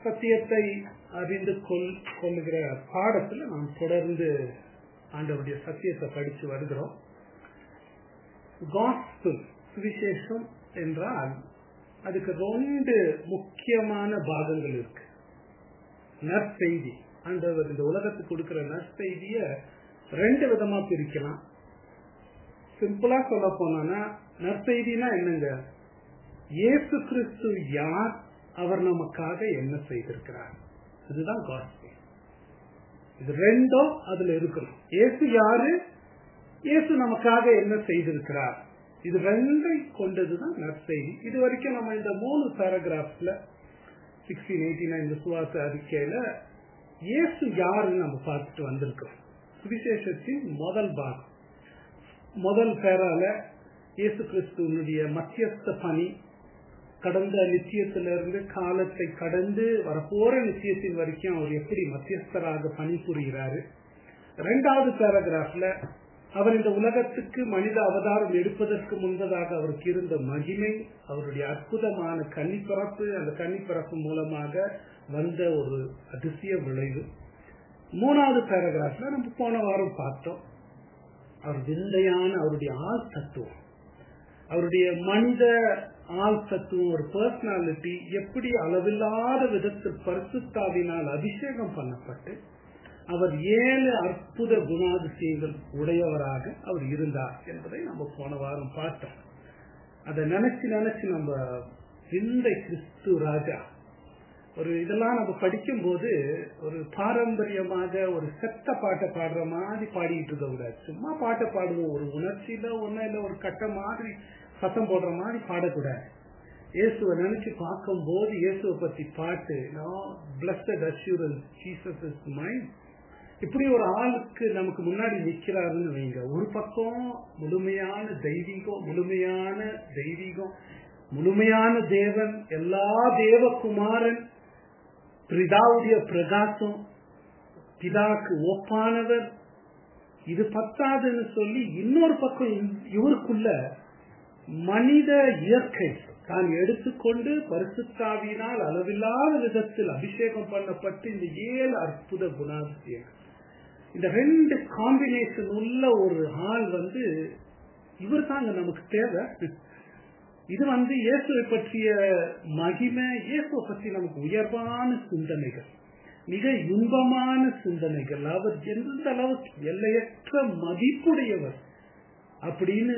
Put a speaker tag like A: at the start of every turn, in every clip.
A: சத்தியத்தை அறிந்து கொள் கொள்ளுகிற பாடத்துல நாம் தொடர்ந்து ஆண்டவருடைய சத்தியத்தை படிச்சு வருகிறோம் காஸ்பிள் சுவிசேஷம் என்றால் அதுக்கு ரெண்டு முக்கியமான பாகங்கள் இருக்கு நற்செய்தி ஆண்டவர் இந்த உலகத்துக்கு கொடுக்கிற நற்செய்திய ரெண்டு விதமா பிரிக்கலாம் சிம்பிளா சொல்ல போனா நற்செய்தினா என்னங்க இயேசு கிறிஸ்து யார் அவர் நமக்காக என்ன செய்திருக்கிறார் இதுதான் காஸ்பிள் இது ரெண்டும் அதுல இருக்கணும் இயேசு யாரு இயேசு நமக்காக என்ன செய்திருக்கிறார் இது ரெண்டை கொண்டதுதான் நற்செய்தி இது வரைக்கும் நம்ம இந்த மூணு பேராகிராஃப்ல சிக்ஸ்டீன் எயிட்டி நைன் விசுவாச அறிக்கையில இயேசு யாருன்னு நம்ம பார்த்துட்டு வந்திருக்கோம் சுவிசேஷத்தின் முதல் பாகம் முதல் பேரால இயேசு கிறிஸ்துவனுடைய மத்தியஸ்த பணி கடந்த நிச்சயத்திலிருந்து காலத்தை கடந்து வரப்போற நிச்சயத்தின் வரைக்கும் அவர் எப்படி மத்தியஸ்தராக பணிபுரிகிறாரு ரெண்டாவது பேராகிராஃப்ல அவர் இந்த உலகத்துக்கு மனித அவதாரம் எடுப்பதற்கு முன்பதாக அவருக்கு இருந்த மகிமை அவருடைய அற்புதமான கன்னிப்பிறப்பு அந்த கன்னிப்பிறப்பு மூலமாக வந்த ஒரு அதிசய விளைவு மூணாவது பேராகிராஃப்ல நம்ம போன வாரம் பார்த்தோம் அவர் விந்தையான அவருடைய ஆள் தத்துவம் அவருடைய மனித ஆள் தத்துவம் ஒரு பர்சனாலிட்டி எப்படி அளவில்லாத விதத்தில் பரிசுத்தாவினால் அபிஷேகம் பண்ணப்பட்டு அவர் ஏழு அற்புத குணாதிசயங்கள் உடையவராக அவர் இருந்தார் என்பதை நம்ம போன வாரம் பார்த்தோம் அதை நினைச்சு நினைச்சு நம்ம இந்த கிறிஸ்து ராஜா ஒரு இதெல்லாம் நம்ம படிக்கும் போது ஒரு பாரம்பரியமாக ஒரு செத்த பாட்டை பாடுற மாதிரி பாடிட்டு இருக்க கூடாது சும்மா பாட்டை பாடுவோம் ஒரு உணர்ச்சியில ஒன்னும் இல்ல ஒரு கட்ட மாதிரி சத்தம் போடுற மாதிரி பாடக்கூடாது இயேசுவை நினைச்சு பார்க்கும் போது இயேசுவை பத்தி பாட்டு blessed assurance Jesus is mine இப்படி ஒரு ஆளுக்கு நமக்கு முன்னாடி நிக்கிறாருன்னு வைங்க ஒரு பக்கம் முழுமையான தெய்வீகம் முழுமையான தெய்வீகம் முழுமையான தேவன் எல்லா தேவகுமாரன் பிதாவுடைய பிரகாசம் பிதாக்கு ஒப்பானவர் இது பத்தாதுன்னு சொல்லி இன்னொரு பக்கம் இவருக்குள்ள மனித இயற்கை தான் எடுத்துக்கொண்டு பரிசுத்தாவினால் அளவில்லாத விதத்தில் அபிஷேகம் பண்ணப்பட்டு இந்த ஏழு அற்புத குணாதிசயங்கள் இந்த ரெண்டு காம்பினேஷன் உள்ள ஒரு ஆள் வந்து இவர் தாங்க நமக்கு தேவை இது வந்து இயேசுவை பற்றிய மகிமை இயேசுவை பற்றி நமக்கு உயர்வான சிந்தனைகள் மிக இன்பமான சிந்தனைகள் அவர் எந்த அளவுக்கு எல்லையற்ற மதிப்புடையவர் அப்படின்னு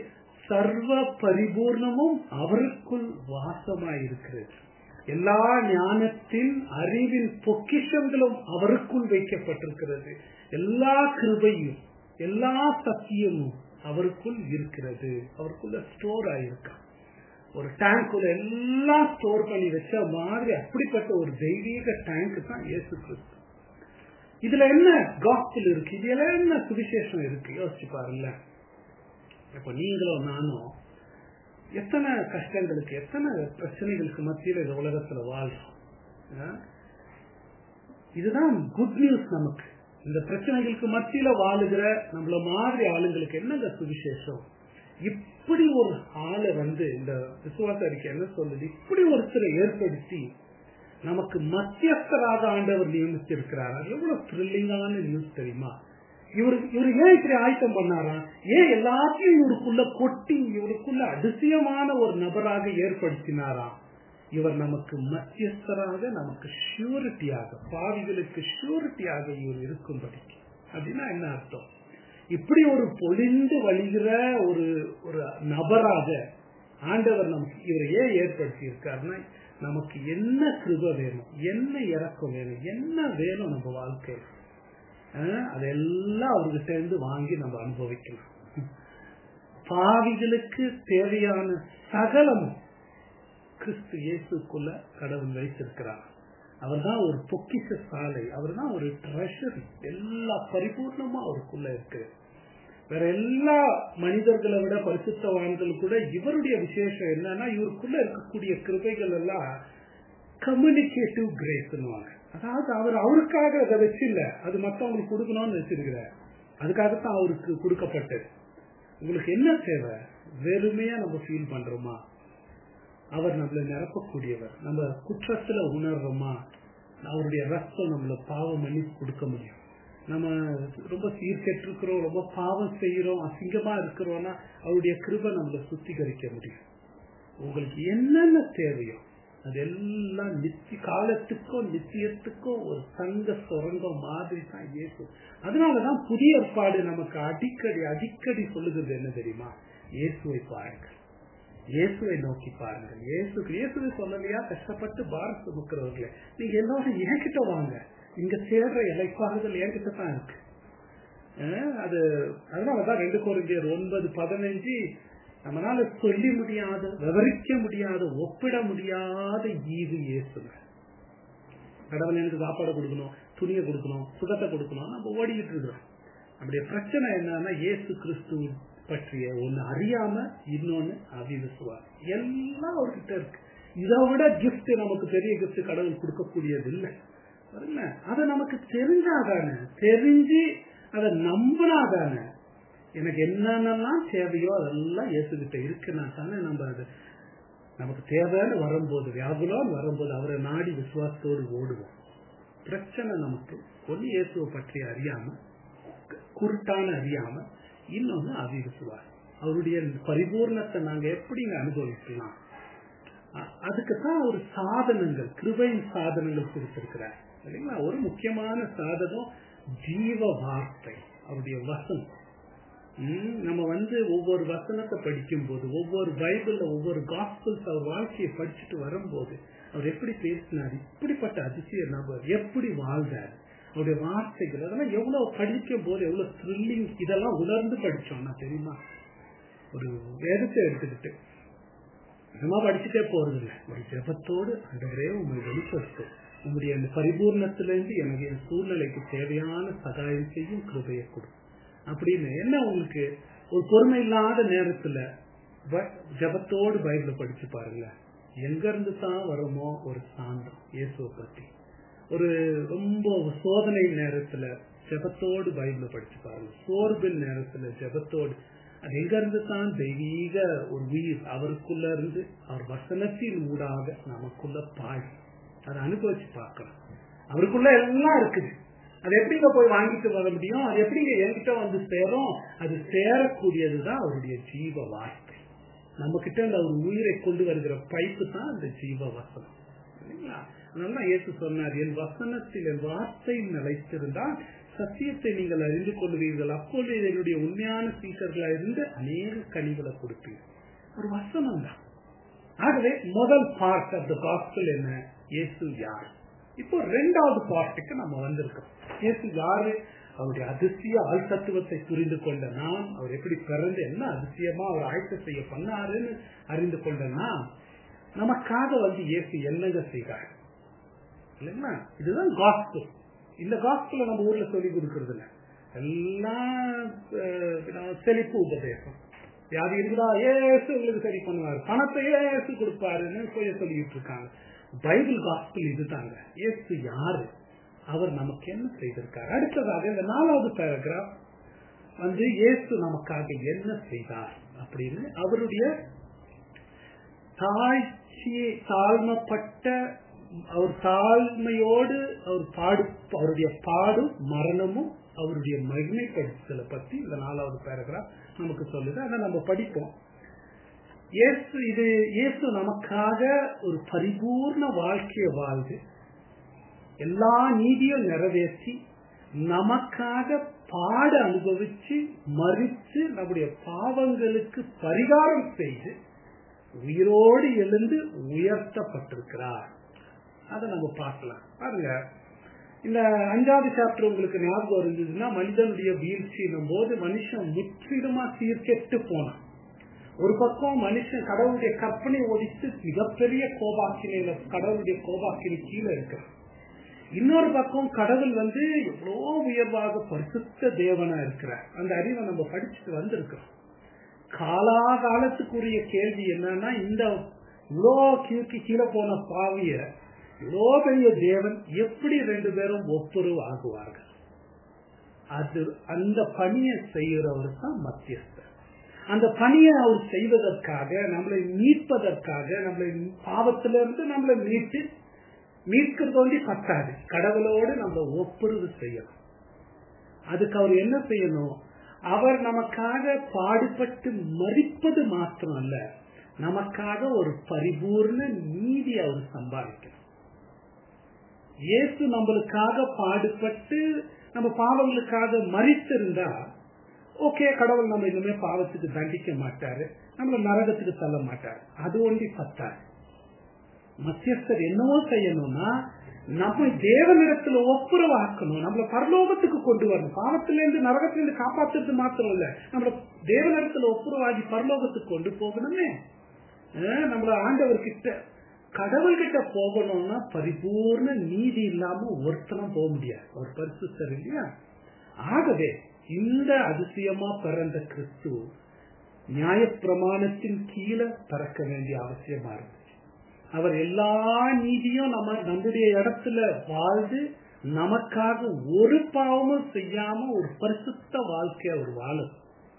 A: சர்வ பரிபூர்ணமும் அவருக்குள் வாசமாயிருக்கிறது எல்லா ஞானத்தின் அறிவின் பொக்கிஷங்களும் அவருக்குள் வைக்கப்பட்டிருக்கிறது எல்லா கிருபையும் எல்லா சத்தியமும் அவருக்குள் இருக்கிறது அவருக்குள்ள ஸ்டோர் ஆயிருக்கா ஒரு டேங்க்குள்ள எல்லாம் ஸ்டோர் பண்ணி வச்ச மாதிரி அப்படிப்பட்ட ஒரு தெய்வீக டேங்க் தான் இயேசு கிறிஸ்து இதுல என்ன காஸ்பிள் இருக்கு இதுல என்ன சுவிசேஷம் இருக்கு யோசிச்சு பாருங்க இப்ப நீங்களும் நானும் எத்தனை கஷ்டங்களுக்கு எத்தனை பிரச்சனைகளுக்கு மத்தியில் இந்த உலகத்துல வாழ்றோம் இதுதான் குட் நியூஸ் நமக்கு இந்த பிரச்சனைகளுக்கு மத்தியில வாழுகிற நம்மள மாதிரி ஆளுங்களுக்கு என்னங்க சுவிசேஷம் இப்படி ஒரு ஆளை வந்து இந்த விசுவாச அறிக்கை என்ன சொல்லுது இப்படி ஒருத்தரை ஏற்படுத்தி நமக்கு மத்தியஸ்தராக ஆண்டவர் நியமிச்சிருக்கிறார் அது எவ்வளவு த்ரில்லிங்கான நியூஸ் தெரியுமா இவர் இவர் ஏன் இப்படி ஆயத்தம் பண்ணாரா ஏன் எல்லாத்தையும் இவருக்குள்ள கொட்டி இவருக்குள்ள அதிசயமான ஒரு நபராக ஏற்படுத்தினாரா இவர் நமக்கு மத்தியஸ்தராக நமக்கு ஷூரிட்டியாக பாவிகளுக்கு ஷூரிட்டியாக இவர் இருக்கும்படி அப்படின்னா என்ன அர்த்தம் இப்படி ஒரு பொழிந்து வழிகிற ஒரு ஒரு நபராக ஆண்டவர் நமக்கு இவரை ஏன் ஏற்படுத்தி இருக்காருன்னா நமக்கு என்ன கிருப வேணும் என்ன இறக்கம் வேணும் என்ன வேணும் நம்ம வாழ்க்கையில் அதெல்லாம் அவருக்கு சேர்ந்து வாங்கி நம்ம அனுபவிக்கலாம் பாவிகளுக்கு தேவையான சகலமும் கிறிஸ்து இயேசுக்குள்ள கடவுள் வைத்திருக்கிறார் அவர் தான் ஒரு பொக்கிஷ சாலை அவர் தான் ஒரு ட்ரெஷரி எல்லா பரிபூர்ணமா அவருக்குள்ள இருக்கு வேற எல்லா மனிதர்களை விட பரிசுத்தவான்கள் கூட இவருடைய விசேஷம் என்னன்னா இவருக்குள்ள இருக்கக்கூடிய கிருபைகள் எல்லாம் கம்யூனிகேட்டிவ் கிரேஸ்னுவாங்க அதாவது அவர் அவருக்காக அதை வச்சு இல்ல அது மற்றவங்களுக்கு கொடுக்கணும்னு வச்சிருக்கிறார் அதுக்காகத்தான் அவருக்கு கொடுக்கப்பட்டது உங்களுக்கு என்ன தேவை வெறுமையா நம்ம ஃபீல் பண்றோமா அவர் நம்மளை நிரப்பக்கூடியவர் நம்ம குற்றத்துல உணர்றோமா அவருடைய ரத்தம் நம்மள பாவம் மன்னிப்பு கொடுக்க முடியும் நம்ம ரொம்ப சீர்கெட்டு இருக்கிறோம் ரொம்ப பாவம் செய்யறோம் அசிங்கமா இருக்கிறோம்னா அவருடைய கிருபை நம்மளை சுத்திகரிக்க முடியும் உங்களுக்கு என்னென்ன தேவையோ அதெல்லாம் நித்தி காலத்துக்கும் நித்தியத்துக்கும் ஒரு தங்க சுரங்கம் மாதிரி தான் இயேசு அதனாலதான் புதிய ஏற்பாடு நமக்கு அடிக்கடி அடிக்கடி சொல்லுகிறது என்ன தெரியுமா இயேசுவை பாருங்கள் இயேசுவை நோக்கி பாருங்கள் இயேசு இயேசுவை சொல்லலையா கஷ்டப்பட்டு பாரத் சுமக்கிறவர்களே நீங்க எல்லாரும் என்கிட்ட வாங்க இங்க சேர்ற இலைப்பாறுதல் என்கிட்ட தான் இருக்கு அஹ் அது அதனாலதான் ரெண்டு குறைஞ்சர் ஒன்பது பதினஞ்சு நம்மளால சொல்லி முடியாத விவரிக்க முடியாத ஒப்பிட முடியாத ஈவு இயேசுங்க கடவுள் எனக்கு சாப்பாடு கொடுக்கணும் துணியை கொடுக்கணும் சுகத்தை கொடுக்கணும் நம்ம ஓடிக்கிட்டு இருக்கிறோம் நம்முடைய பிரச்சனை என்னன்னா இயேசு கிறிஸ்து பற்றிய ஒண்ணு அறியாம இன்னொன்னு அவிவிசுவார் எல்லாம் அவர்கிட்ட இருக்கு இதை விட கிஃப்ட் நமக்கு பெரிய கிஃப்ட் கடவுள் கொடுக்கக்கூடியது இல்லை பாருங்க அதை நமக்கு தெரிஞ்சாதானே தெரிஞ்சு அதை நம்பினாதானே எனக்கு என்னென்னலாம் தேவையோ அதெல்லாம் இயேசுகிட்ட இருக்குன்னா தானே நம்ம அது நமக்கு தேவைன்னு வரும்போது வியாகுலம் வரும்போது அவரை நாடி விசுவாசத்தோடு ஓடுவோம் பிரச்சனை நமக்கு ஒன்னு இயேசுவை பற்றி அறியாம குருட்டான அறியாம இன்னொன்னு அவிவிசுவார் அவருடைய பரிபூர்ணத்தை நாங்க எப்படிங்க அனுபவிக்கலாம் அ- அதுக்குத்தான் ஒரு சாதனங்கள் கிருபையின் சாதனங்கள் கொடுத்திருக்கிறார் இல்லைங்களா ஒரு முக்கியமான சாதனம் ஜீவ வார்த்தை அவருடைய வசனம் ம், நம்ம வந்து ஒவ்வொரு வசனத்தை படிக்கும் போது ஒவ்வொரு பைபிள்ல ஒவ்வொரு காஸ்பிள்ஸ் அவர் வாழ்க்கையை படிச்சுட்டு வரும்போது அவர் எப்படி பேசினார் இப்படிப்பட்ட அதிசய நபர் எப்படி வாழ்ந்தார் அவருடைய வார்த்தைகள் அதெல்லாம் எவ்வளவு படிக்கும் போது எவ்வளவு த்ரில்லிங் இதெல்லாம் உணர்ந்து படிச்சோம்னா தெரியுமா ஒரு வேதத்தை எடுத்துக்கிட்டு சும்மா படிச்சுட்டே போறது இல்லை ஒரு ஜெபத்தோடு அண்டவரே உங்களை வெளிப்படுத்து உங்களுடைய அந்த பரிபூர்ணத்திலிருந்து எனக்கு என் சூழ்நிலைக்கு தேவையான சகாயம் செய்யும் கிருபையை கொடு அப்படின்னு என்ன உங்களுக்கு ஒரு பொறுமை இல்லாத நேரத்துல ப- ஜெபத்தோடு பைபிளை படிச்சு பாருங்க எங்க இருந்து தான் வருமோ ஒரு சாந்தம் இயேசுவை பத்தி ஒரு ரொம்ப சோதனை நேரத்துல ஜெபத்தோடு பைபிளை படிச்சு பாருங்க சோர்பின் நேரத்துல ஜெபத்தோடு அது எங்க இருந்து தான் தெய்வீக ஒரு உயிர் அவருக்குள்ள இருந்து அவர் வசனத்தின் ஊடாக நமக்குள்ள பாய் அதை அனுபவிச்சு பார்க்கலாம் அவருக்குள்ள எல்லாம் இருக்குது அது எப்படிங்க போய் வாங்கிட்டு வர முடியும் அது எப்படிங்க என்கிட்ட வந்து சேரும் அது சேரக்கூடியதுதான் அவருடைய ஜீவ வார்த்தை நம்ம கிட்ட அந்த ஒரு உயிரை கொண்டு வருகிற பைப்பு தான் அந்த ஜீவ வசனம் இல்லைங்களா அதனால இயேசு சொன்னார் என் வசனத்தில் என் வார்த்தை நிலைத்திருந்தால் சத்தியத்தை நீங்கள் அறிந்து கொள்வீர்கள் அப்பொழுது என்னுடைய உண்மையான சீசர்களா இருந்து அநேக கனிகளை கொடுப்பீங்க ஒரு வசனம் தான் ஆகவே முதல் பார்ட் ஆஃப் த காஸ்பிள் என்ன இயேசு யார் இப்போ ரெண்டாவது பார்ட்டுக்கு நம்ம வந்திருக்கோம் இயேசு யாரு அவருடைய அதிசய ஆள் தத்துவத்தை புரிந்து கொண்ட நாம் அவர் எப்படி பிறந்து என்ன அதிசயமா அவர் ஆயத்த செய்ய பண்ணாருன்னு அறிந்து கொண்ட நாம் நமக்காக வந்து இயேசு என்னங்க செய்தார் இல்லைங்களா இதுதான் காஸ்பிள் இந்த காஸ்பிள நம்ம ஊர்ல சொல்லி கொடுக்கறது இல்ல எல்லாம் அஹ், செழிப்பு உபதேசம் வியாதி இருக்குதா ஏசு உங்களுக்கு சரி பண்ணுவாரு பணத்தை ஏசு கொடுப்பாருன்னு போய் சொல்லிட்டு இருக்காங்க பைபிள் காஸ்பிள் இதுதாங்க ஏசு யாரு அவர் நமக்கு என்ன செய்திருக்காரு அடுத்ததாக இந்த நாலாவது பேராகிராஃப் வந்து இயேசு நமக்காக என்ன செய்தார் அப்படின்னு அவருடைய தாழ்ச்சி தாழ்மைப்பட்ட அவர் தாழ்மையோடு அவர் பாடு அவருடைய பாடும் மரணமும் அவருடைய மகிமைப்படுத்தலை பத்தி இந்த நாலாவது பேராகிராஃப் நமக்கு சொல்லுது அதை நம்ம படிப்போம் இயேசு இது இயேசு நமக்காக ஒரு பரிபூர்ண வாழ்க்கையை வாழ்ந்து எல்லா நீதியும் நிறைவேற்றி நமக்காக பாட அனுபவிச்சு மறித்து நம்முடைய பாவங்களுக்கு பரிகாரம் செய்து உயிரோடு எழுந்து உயர்த்தப்பட்டிருக்கிறார் அதை நம்ம பார்க்கலாம் பாருங்க இந்த அஞ்சாவது சாப்டர் உங்களுக்கு ஞாபகம் இருந்ததுன்னா மனிதனுடைய வீழ்ச்சியின் போது மனுஷன் முற்றிலுமா சீர்கெட்டு போனான் ஒரு பக்கம் மனுஷன் கடவுளுடைய கற்பனை ஒழித்து மிகப்பெரிய கோபாக்கினில கடவுளுடைய கோபாக்கினி கீழே இருக்கிறான் இன்னொரு பக்கம் கடவுள் வந்து எவ்வளோ உயர்வாக பரிசுத்த தேவனா இருக்கிறார் அந்த அறிவை நம்ம படிச்சுட்டு வந்திருக்கிறோம் காலாகாலத்துக்குரிய கேள்வி என்னன்னா இந்த இவ்வளோ கீழ்க்கு கீழே போன பாவிய இவ்வளோ பெரிய தேவன் எப்படி ரெண்டு பேரும் ஒப்புரவு ஆகுவார்கள் அது அந்த பணியை செய்யறவர் தான் மத்தியஸ்தர் அந்த பணியை அவர் செய்வதற்காக நம்மளை மீட்பதற்காக நம்மளை பாவத்திலிருந்து நம்மளை மீட்டு மீட்கிறது ஒண்டி பத்தாது கடவுளோடு நம்ம ஒப்புரவு செய்யணும் அதுக்கு அவர் என்ன செய்யணும் அவர் நமக்காக பாடுபட்டு மறிப்பது மாத்திரம் அல்ல நமக்காக ஒரு பரிபூர்ண நீதி அவர் சம்பாதிக்கணும் இயேசு நம்மளுக்காக பாடுபட்டு நம்ம பாவங்களுக்காக மறித்திருந்தா ஓகே கடவுள் நம்ம இனிமே பாவத்துக்கு தண்டிக்க மாட்டாரு நம்மள நரகத்துக்கு தள்ள மாட்டாரு அது ஒன்றி பத்தாரு மத்தியஸ்தர் என்னவோ செய்யணும்னா நம்ம தேவனிடத்துல ஒப்புரவாக்கணும் நம்மள பரலோகத்துக்கு கொண்டு வரணும் பாவத்திலிருந்து நரகத்திலிருந்து காப்பாத்துறது மாத்திரம் இல்ல நம்மள தேவனிடத்துல ஒப்புரவாகி பரலோகத்துக்கு கொண்டு போகணுமே நம்மள ஆண்டவர் கிட்ட கடவுள் கிட்ட போகணும்னா பரிபூர்ண நீதி இல்லாம ஒருத்தனம் போக முடியாது ஒரு பரிசுத்தர் இல்லையா ஆகவே இந்த அதிசயமா பிறந்த கிறிஸ்து நியாயப்பிரமாணத்தின் கீழே பறக்க வேண்டிய அவசியமா இருந்துச்சு அவர் எல்லா நீதியும் நம்ம நம்முடைய இடத்துல வாழ்ந்து நமக்காக ஒரு பாவமும் செய்யாம ஒரு பரிசுத்த வாழ்க்கை அவர் வாழும்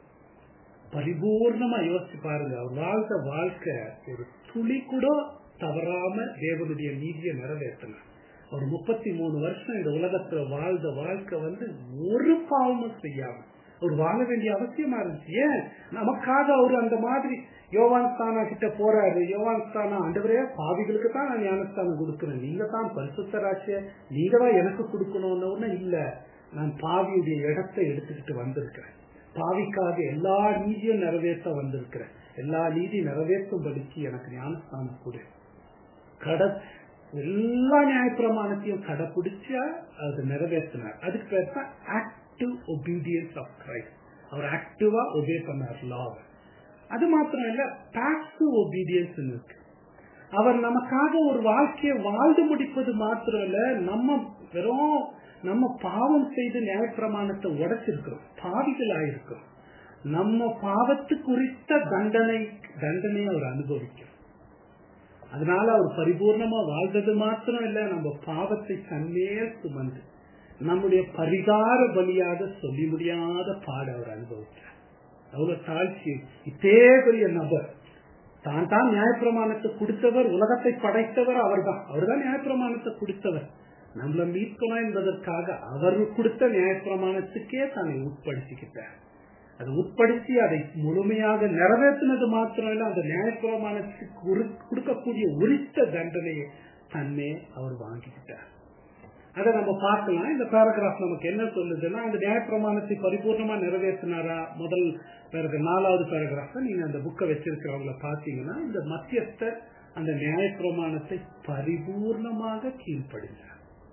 A: பரிபூர்ணமா யோசிச்சு பாருங்க அவர் வாழ்ந்த வாழ்க்கை ஒரு துளி கூட தவறாம தேவனுடைய நீதியை நிறைவேற்றினார் ஒரு முப்பத்தி மூணு வருஷம் இந்த உலகத்துல வாழ்ந்த வாழ்க்கை வந்து ஒரு பாவமும் செய்யாம அவர் வாழ வேண்டிய அவசியமா இருந்துச்சு ஏன் நமக்காக அவர் அந்த மாதிரி யோவான் ஸ்தானா கிட்ட போறாரு யோவான் ஸ்தானா ஆண்டவரே பாவிகளுக்கு தான் நான் ஞானஸ்தானம் கொடுக்கிறேன் நீங்க தான் பரிசுத்தராட்சிய நீங்க தான் எனக்கு கொடுக்கணும்னு இல்ல நான் பாவியுடைய இடத்தை எடுத்துக்கிட்டு வந்திருக்கிறேன் பாவிக்காக எல்லா நீதியும் நிறைவேற்ற வந்திருக்கிறேன் எல்லா நீதி நிறைவேற்றும்படிக்கு எனக்கு ஞானஸ்தானம் கொடு கட எல்லா நியாயப்பிரமாணத்தையும் கடைபிடிச்சு அது நிறைவேற்றினார் அதுக்கு பேர் தான் ஆக்டிவ் ஒபீடியன்ஸ் ஆஃப் கிரைஸ்ட் அவர் ஆக்டிவா ஒபே பண்ணார் லாவ அது மாத்திரம் இல்ல பாசிவ் ஒபீடியன்ஸ் இருக்கு அவர் நமக்காக ஒரு வாழ்க்கையை வாழ்ந்து முடிப்பது மாத்திரம் இல்ல நம்ம வெறும் நம்ம பாவம் செய்து நியாயப்பிரமாணத்தை உடைச்சிருக்கிறோம் பாவிகள் ஆயிருக்கிறோம் நம்ம பாவத்து குறித்த தண்டனை தண்டனையை அவர் அனுபவிக்கிறோம் அதனால அவர் பரிபூர்ணமா வாழ்ந்தது மாத்திரம் இல்ல நம்ம பாவத்தை தன்னே சுமந்து நம்முடைய பரிகார பலியாக சொல்லி முடியாத பாட அவர் அனுபவித்தார் அவ்வளவு தாழ்ச்சி இதே பெரிய நபர் தான் தான் நியாயப்பிரமாணத்தை கொடுத்தவர் உலகத்தை படைத்தவர் அவர் தான் அவர் தான் நியாயப்பிரமாணத்தை கொடுத்தவர் நம்மள மீட்கணும் என்பதற்காக அவர் கொடுத்த நியாயப்பிரமாணத்துக்கே தன்னை உட்படுத்திக்கிட்டார் அதை உட்படுத்தி அதை முழுமையாக நிறைவேற்றினது மாத்திரம் இல்ல அந்த நியாயப்பிரமாணத்துக்கு கொடுக்கக்கூடிய உரித்த தண்டனையை தன்னே அவர் வாங்கிக்கிட்டார் அதை நம்ம பார்க்கலாம் இந்த பேராகிராஃப் நமக்கு என்ன சொல்லுதுன்னா அந்த நியாயப்பிரமாணத்தை பரிபூர்ணமா நிறைவேற்றினாரா முதல் பேராகிராஃப் நாலாவது பேராகிராஃப் நீங்க அந்த புக்கை வச்சிருக்கிறவங்கள பாத்தீங்கன்னா இந்த மத்தியஸ்தர் அந்த நியாயப்பிரமாணத்தை பரிபூர்ணமாக கீழ்ப்படிந்தார்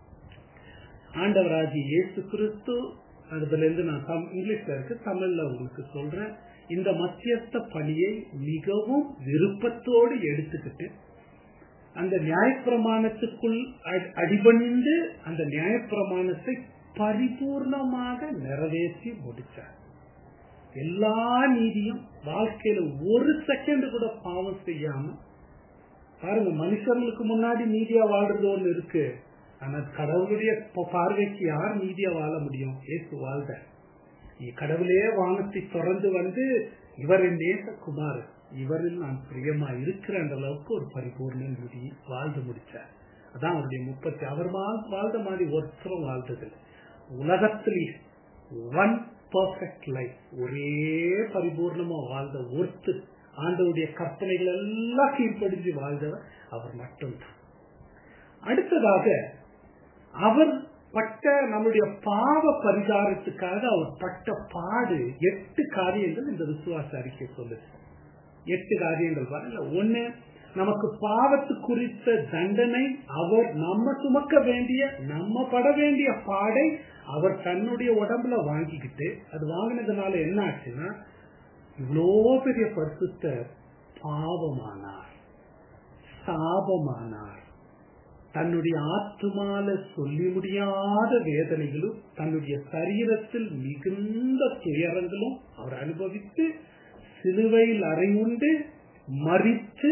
A: ஆண்டவராஜி இயேசு கிறிஸ்து அதுல இருந்து நான் இங்கிலீஷ்ல இருக்கு தமிழ்ல உங்களுக்கு சொல்றேன் இந்த மத்தியஸ்த பணியை மிகவும் விருப்பத்தோடு எடுத்துக்கிட்டு அந்த நியாயப்பிரமாணத்துக்குள் அடிபணிந்து அந்த நியாயப்பிரமாணத்தை பரிபூர்ணமாக நிறைவேற்றி முடிச்சார் எல்லா நீதியும் வாழ்க்கையில ஒரு செகண்ட் கூட பாவம் செய்யாம பாருங்க மனுஷங்களுக்கு முன்னாடி நீதியா வாழ்றது ஒண்ணு இருக்கு ஆனா கடவுளுடைய பார்வைக்கு யார் நீதியா வாழ முடியும் ஏசு வாழ்ந்த கடவுளே வானத்தை தொடர்ந்து வந்து இவர் என் நேசகுமார் இவரில் நான் பிரியமா இருக்கிற அளவுக்கு ஒரு பரிபூர்ண நீதி வாழ்ந்து முடிச்சார் அதான் அவருடைய முப்பத்தி அவர் வாழ்ந்த மாதிரி ஒருத்தரும் வாழ்ந்தது உலகத்திலேயே ஒன் பர்ஃபெக்ட் லைஃப் ஒரே பரிபூர்ணமா வாழ்ந்த ஒருத்தர் ஆண்டவுடைய கற்பனைகள் எல்லாம் கீழ்ப்படிஞ்சு வாழ்ந்தவர் அவர் மட்டும்தான் அடுத்ததாக அவர் பட்ட நம்முடைய பாவ பரிகாரத்துக்காக அவர் பட்ட பாடு எட்டு காரியங்கள் இந்த விசுவாச அறிக்கை சொல்லுது எட்டு காரியங்கள் பாருங்க ஒண்ணு நமக்கு பாவத்து குறித்த தண்டனை அவர் நம்ம சுமக்க வேண்டிய நம்ம பட வேண்டிய பாடை அவர் தன்னுடைய உடம்புல வாங்கிக்கிட்டு அது வாங்கினதுனால என்ன ஆச்சுன்னா இவ்வளோ பெரிய பரிசுத்த பாவமானார் சாபமானார் தன்னுடைய ஆத்மால சொல்லி முடியாத வேதனைகளும் தன்னுடைய சரீரத்தில் மிகுந்த துயரங்களும் அவர் அனுபவித்து சிலுவையில் அறையுண்டு மறித்து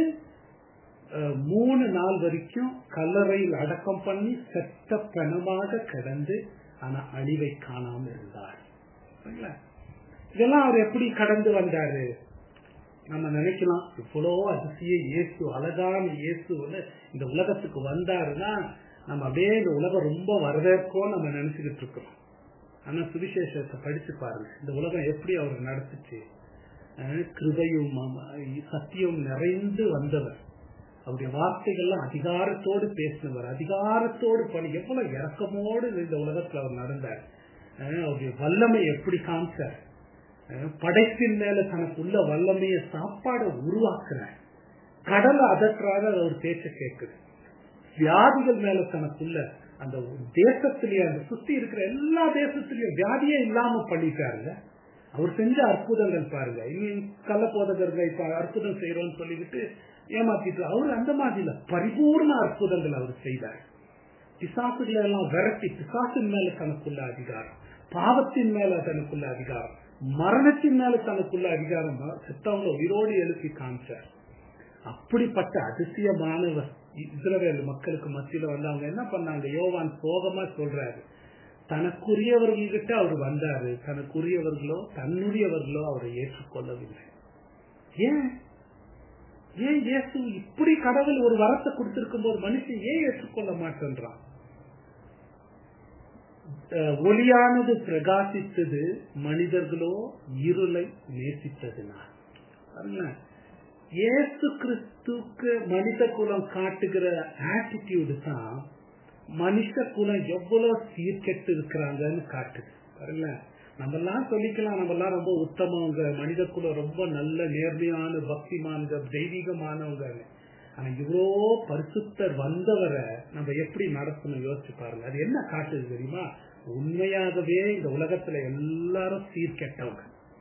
A: மூணு நாள் வரைக்கும் கல்லறையில் அடக்கம் பண்ணி செத்த பணமாக கடந்து ஆனா அழிவை காணாம இருந்தார் இதெல்லாம் அவர் எப்படி கடந்து வந்தாரு நம்ம நினைக்கலாம் இவ்வளோ அதிசய இயேசு அழகான இயேசு வந்து இந்த உலகத்துக்கு வந்தாருன்னா நம்ம அப்படியே இந்த உலகம் ரொம்ப வரவேற்கும் நம்ம நினைச்சுக்கிட்டு இருக்கோம் ஆனா சுவிசேஷத்தை படிச்சு பாருங்க இந்த உலகம் எப்படி அவர் நடத்துச்சு அஹ் கிருபையும் மம- சத்தியம் நிறைந்து வந்தவர் அவருடைய வார்த்தைகள்லாம் அதிகாரத்தோடு பேசினவர் அதிகாரத்தோடு பணி எவ்வளவு இறக்கமோடு இந்த உலகத்துல அவர் நடந்தார் அஹ் அவருடைய வல்லமை எப்படி காமிச்சார் அஹ் படைப்பின் மேல தனக்குள்ள வல்லமைய சாப்பாடை உருவாக்குறார் கடலை அதற்றாத அவர் பேச்ச கேட்குது வியாதிகள் மேல தனக்குள்ள அந்த தேசத்திலேயே அந்த சுத்தி இருக்கிற எல்லா தேசத்திலயும் வியாதியே இல்லாம பண்ணிட்டாருங்க அவர் செஞ்ச அற்புதங்கள் பாருங்க இனி கள்ள போதகர்கள் இப்ப அற்புதம் செய்யறோம்னு சொல்லிக்கிட்டு ஏமாத்திட்டு அவர் அந்த மாதிரி இல்ல பரிபூர்ண அற்புதங்கள் அவர் செய்தார் பிசாசுகளை எல்லாம் விரட்டி பிசாசின் மேல தனக்குள்ள அதிகாரம் பாவத்தின் மேல தனக்குள்ள அதிகாரம் மரணத்தின் மேல தனக்குள்ள அதிகாரம் செத்தவங்க உயிரோடு எழுப்பி காமிச்சார் அப்படிப்பட்ட அதிசயமானவர் இஸ்ரவேல் மக்களுக்கு மத்தியில வந்து அவங்க என்ன பண்ணாங்க யோவான் சோகமா சொல்றாரு தனக்குரியவர்கள்கிட்ட அவர் வந்தாரு தனக்குரியவர்களோ தன்னுடையவர்களோ அவரை ஏற்றுக்கொள்ளவில்லை ஏன் ஏன் இயேசு இப்படி கடவுள் ஒரு வரத்தை கொடுத்திருக்கும் போது மனுஷன் ஏன் ஏற்றுக்கொள்ள மாட்டேன்றான் அஹ், ஒளியானது பிரகாசித்தது மனிதர்களோ இருளை நேசித்ததினால் பாருங்களேன் இயேசு கிறிஸ்துக்கு மனித குலம் காட்டுகிற ஆட்டிடியூடு தான் மனுஷ குலம் எவ்வளவு சீர்கெட்டு இருக்கிறாங்கன்னு காட்டுது பாருங்களேன் நம்ம எல்லாம் சொல்லிக்கலாம் நம்ம எல்லாம் ரொம்ப உத்தமவங்க மனித குலம் ரொம்ப நல்ல நேர்மையான பக்திமான்க தெய்வீகமானவங்க ஆனா இவ்வளோ பரிசுத்தர் வந்தவரை நம்ம எப்படி நடத்தணும் யோசிச்சு பாருங்க அது என்ன காட்டுது தெரியுமா உண்மையாகவே இந்த உலகத்துல எல்லாரும் சீர்கெட்டவங்க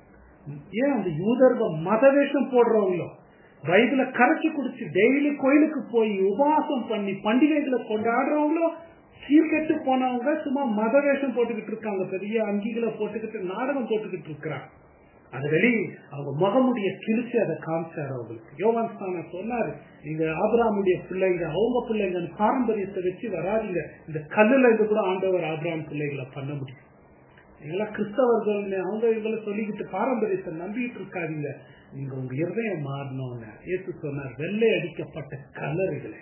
A: ஏன் அந்த யூதர்கள் மத வேஷம் போடுறவங்களோ பைபிள கரைச்சி குடிச்சு டெய்லி கோயிலுக்கு போய் உபவாசம் பண்ணி பண்டிகைகளை கொண்டாடுறவங்களோ சீர்கெட்டு போனவங்க சும்மா மத வேஷம் போட்டுக்கிட்டு இருக்காங்க பெரிய அங்கிகளை போட்டுக்கிட்டு நாடகம் போட்டுக்கிட்டு இருக்கிறாங்க அது வெளி அவங்க முகமுடைய கிழிச்சு அதை காமிச்சாரு அவங்களுக்கு யோவான் ஸ்தானம் சொன்னாரு நீங்க ஆபிராமுடைய பிள்ளைங்க அவங்க பிள்ளைங்க பாரம்பரியத்தை வச்சு வராதீங்க இந்த கல்லுல இது கூட ஆண்டவர் ஆபிராம் பிள்ளைகளை பண்ண முடியும் எங்கெல்லாம் கிறிஸ்தவர்கள் அவங்க இவங்களை சொல்லிக்கிட்டு பாரம்பரியத்தை நம்பிட்டு இருக்காதீங்க நீங்க உங்க இருதயம் மாறணும்னு இயேசு சொன்னார் வெள்ளை அடிக்கப்பட்ட கலறுகளை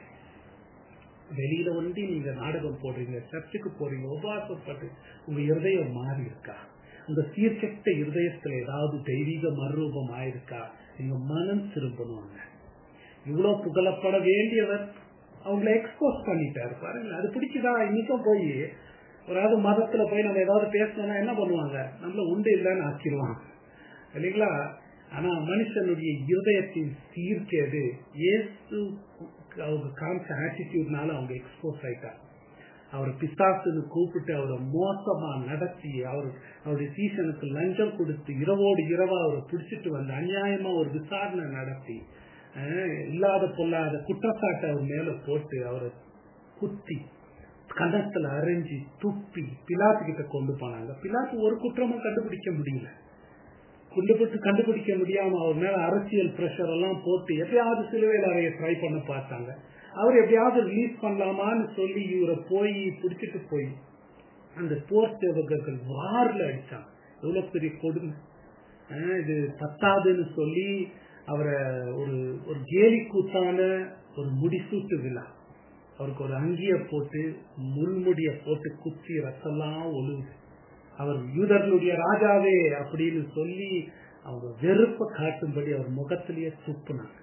A: வெளியில வந்து நீங்க நாடகம் போடுறீங்க சர்ச்சுக்கு போறீங்க உபவாசம் பண்றீங்க உங்க இருதயம் மாறி இருக்கா உங்க சீர்கெட்ட இருதயத்துல ஏதாவது தெய்வீக மறுரூபம் ஆயிருக்கா நீங்க மனம் திரும்பணும் இவ்வளவு புகழப்பட வேண்டியவர் அவங்கள எக்ஸ்போஸ் பண்ணிட்டாரு பாருங்க அது பிடிக்குதா இன்னைக்கும் போய் ஒரு மதத்துல போய் நம்ம ஏதாவது பேசணும்னா என்ன பண்ணுவாங்க நம்மள உண்டு இல்லைன்னு ஆக்கிடுவாங்க இல்லைங்களா ஆனா மனுஷனுடைய இருதயத்தின் சீர்கேடு இயேசு அவங்க காமிச்ச ஆட்டிடியூட்னால அவங்க எக்ஸ்போஸ் ஆயிட்டாங்க அவர் பிசாசுன்னு கூப்பிட்டு அவரை மோசமா நடத்தி அவர் அவருடைய சீசனுக்கு லஞ்சம் கொடுத்து இரவோடு இரவா அவரை பிடிச்சிட்டு வந்து அநியாயமா ஒரு விசாரணை நடத்தி அஹ், இல்லாத பொல்லாத குற்றச்சாட்டை அவர் மேல போட்டு அவரை குத்தி கன்னத்துல அரைஞ்சி துப்பி பிலாத்து கிட்ட கொண்டு போனாங்க பிலாத்து ஒரு குற்றமும் கண்டுபிடிக்க முடியல கண்டுபிடிச்சு கண்டுபிடிக்க முடியாம அவர் மேல அரசியல் பிரஷர் எல்லாம் போட்டு எப்பயாவது சிலுவையில் அறைய ட்ரை பண்ண பார்த்தாங்க அவர் எப்படியாவது ரிலீஸ் பண்ணலாமான்னு சொல்லி இவரை போய் பிடிச்சிட்டு போய் அந்த போர் சேவகர்கள் வார்ல அடிச்சாங்க எவ்வளவு பெரிய கொடுமை ஆஹ் இது பத்தாதுன்னு சொல்லி அவரை ஒரு ஒரு கேலி கூத்தான ஒரு முடிசூட்டு விழா அவருக்கு ஒரு அங்கிய போட்டு முள்முடிய போட்டு குத்தி ரத்தம்லாம் ஒழுகுது அவர் யூதர்களுடைய ராஜாவே அப்படின்னு சொல்லி அவங்க வெறுப்ப காட்டும்படி அவர் முகத்திலேயே துப்புனாங்க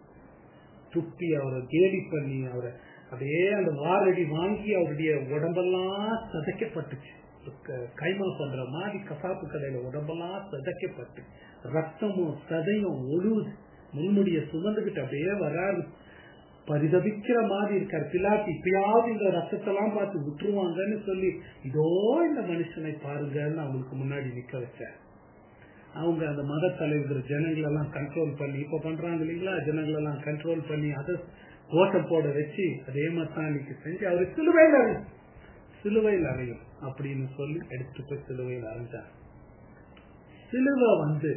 A: துப்பி அவரை கேலி பண்ணி அவரை அப்படியே அந்த வாரடி வாங்கி அவருடைய உடம்பெல்லாம் சதைக்கப்பட்டுச்சு க- கைமா பண்ற மாதிரி கசாப்பு கடையில உடம்பெல்லாம் சதைக்கப்பட்டு ரத்தமும் சதையும் ஒழுகுது முள்முடிய சுமந்துகிட்டு அப்படியே வராரு பரிதபிக்கிற மாதிரி இருக்காரு பிலாத்தி இப்பயாவது இந்த ரத்தத்தெல்லாம் பார்த்து விட்டுருவாங்கன்னு சொல்லி இதோ இந்த மனுஷனை பாருங்கன்னு அவங்களுக்கு முன்னாடி நிக்க வச்சார் அவங்க அந்த மத தலைவர் ஜனங்களெல்லாம் கண்ட்ரோல் பண்ணி இப்ப பண்றாங்க இல்லைங்களா ஜனங்களெல்லாம் கண்ட்ரோல் பண்ணி அதை ஓட்டம் போட வச்சு அதே மாதிரி தான் இன்னைக்கு செஞ்சு அவரு சிலுவையில் அறையும் சிலுவையில் அறையும் அப்படின்னு சொல்லி எடுத்துட்டு போய் சிலுவையில் அரைஞ்சார் சிலுவை வந்து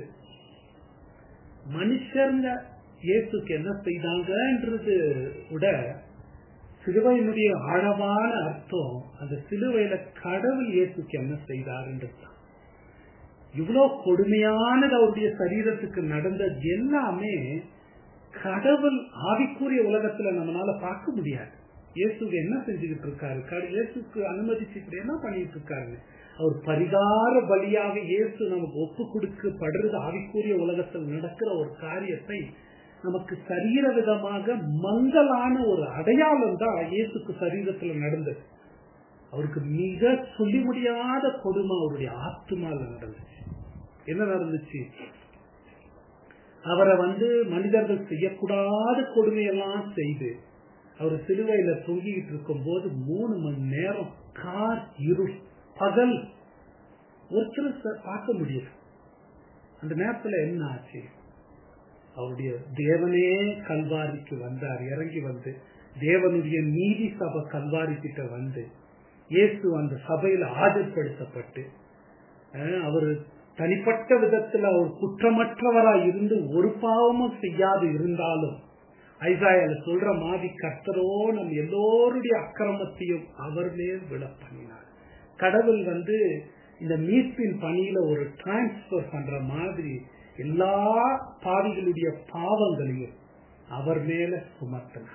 A: மனுஷங்க இயேசுக்கு என்ன செய்தாங்கன்றது விட சிலுவையினுடைய ஆழமான அர்த்தம் அந்த சிலுவையில கடவுள் இயேசுக்கு என்ன செய்தார்ன்றது தான் இவ்வளவு கொடுமையானது அவருடைய சரீரத்துக்கு நடந்தது எல்லாமே கடவுள் ஆவிக்குரிய உலகத்துல நம்மளால பார்க்க முடியாது இயேசுக்கு என்ன செஞ்சுக்கிட்டு இருக்காரு கட- இயேசுக்கு அனுமதிச்சு இப்படி என்ன பண்ணிட்டு இருக்காரு அவர் பரிகார பலியாக இயேசு நமக்கு ஒப்பு கொடுக்கப்படுறது ஆவிக்குரிய உலகத்தில் நடக்கிற ஒரு காரியத்தை நமக்கு சரீர விதமாக மங்கலான ஒரு அடையாளம் தான் இயேசுக்கு சரீரத்துல நடந்தது அவருக்கு மிக சொல்லி முடியாத கொடுமை அவருடைய ஆத்மால நடந்துச்சு என்ன நடந்துச்சு அவரை வந்து மனிதர்கள் செய்யக்கூடாத கொடுமையெல்லாம் செய்து அவர் சிலுவையில தொங்கிட்டு இருக்கும் போது மூணு மணி நேரம் கார் இருள் பகல் ஒருத்தர் ச- பார்க்க முடியல அந்த நேரத்துல என்ன ஆச்சு அவருடைய தேவனே கல்வாரிக்கு வந்தார் இறங்கி வந்து தேவனுடைய நீதி சபை கல்வாரி கிட்ட வந்து இயேசு அந்த சபையில ஆஜர்படுத்தப்பட்டு அஹ், அவர் தனிப்பட்ட விதத்துல அவர் குற்றமற்றவரா இருந்து ஒரு பாவமும் செய்யாது இருந்தாலும் ஐசாயால சொல்ற மாதிரி கர்த்தரோ நம் எல்லோருடைய அக்கிரமத்தையும் அவர் மேல் விழ பண்ணினார் கடவுள் வந்து இந்த மீட்பின் பணியில ஒரு டிரான்ஸ்பர் பண்ற மாதிரி எல்லா பாவிகளுடைய பாவங்களையும் அவர் மேல சுமத்தினார்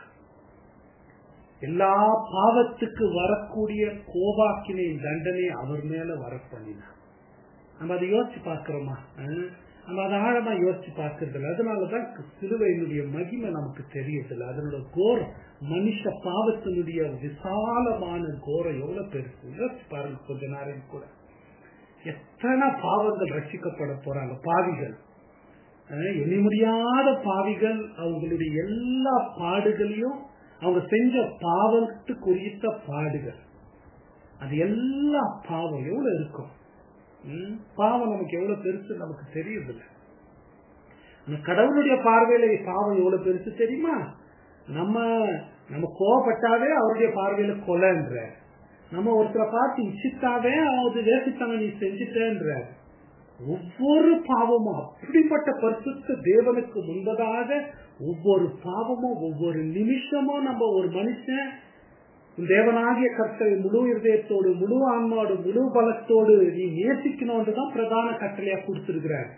A: எல்லா பாவத்துக்கு வரக்கூடிய கோபாக்கினை தண்டனை அவர் மேல வர பண்ணினார் நம்ம அதை யோசிச்சு பார்க்கிறோமா அஹ்? நம்ம அதை ஆழமா யோசிச்சு பார்க்கறது இல்லை அதனாலதான் சிலுவையினுடைய மகிமை நமக்கு தெரியறதில்ல அதனோட கோரம் மனுஷ பாவத்தினுடைய விசாலமான கோரம் எவ்வளவு பெருசு யோசிச்சு பாருங்க கொஞ்ச நேரம் கூட எத்தனை பாவங்கள் ரட்சிக்கப்பட போறாங்க பாவிகள் அஹ், எண்ணி முடியாத பாவிகள் அவங்களுடைய எல்லா பாடுகளையும் அவங்க செஞ்ச பாவத்துக்கு குறித்த பாடுகள் அது எல்லா பாவம் எவ்வளவு இருக்கும் ம், பாவம் நமக்கு எவ்வளவு பெருசு நமக்கு தெரியுதில்ல ஆனா கடவுளுடைய பார்வையில பாவம் எவ்வளவு பெருசு தெரியுமா நம்ம நம்ம கோவப்பட்டாவே அவருடைய பார்வையில கொலைன்ற நம்ம ஒருத்தரை பார்த்து இச்சித்தாவே அது வேசித்தனம் நீ செஞ்சுட்டேன்ற ஒவ்வொரு பாவமும் அப்படிப்பட்ட பரிசுத்த தேவனுக்கு முன்பதாக ஒவ்வொரு பாவமும் ஒவ்வொரு நிமிஷமும் நம்ம ஒரு மனுஷன் தேவனாகிய கர்த்தரை முழு இருதயத்தோடு முழு ஆன்மாவோடு முழு பலத்தோடு நீ நேசிக்கணும்ன்றதான் பிரதான கட்டளையா கொடுத்திருக்கிறார்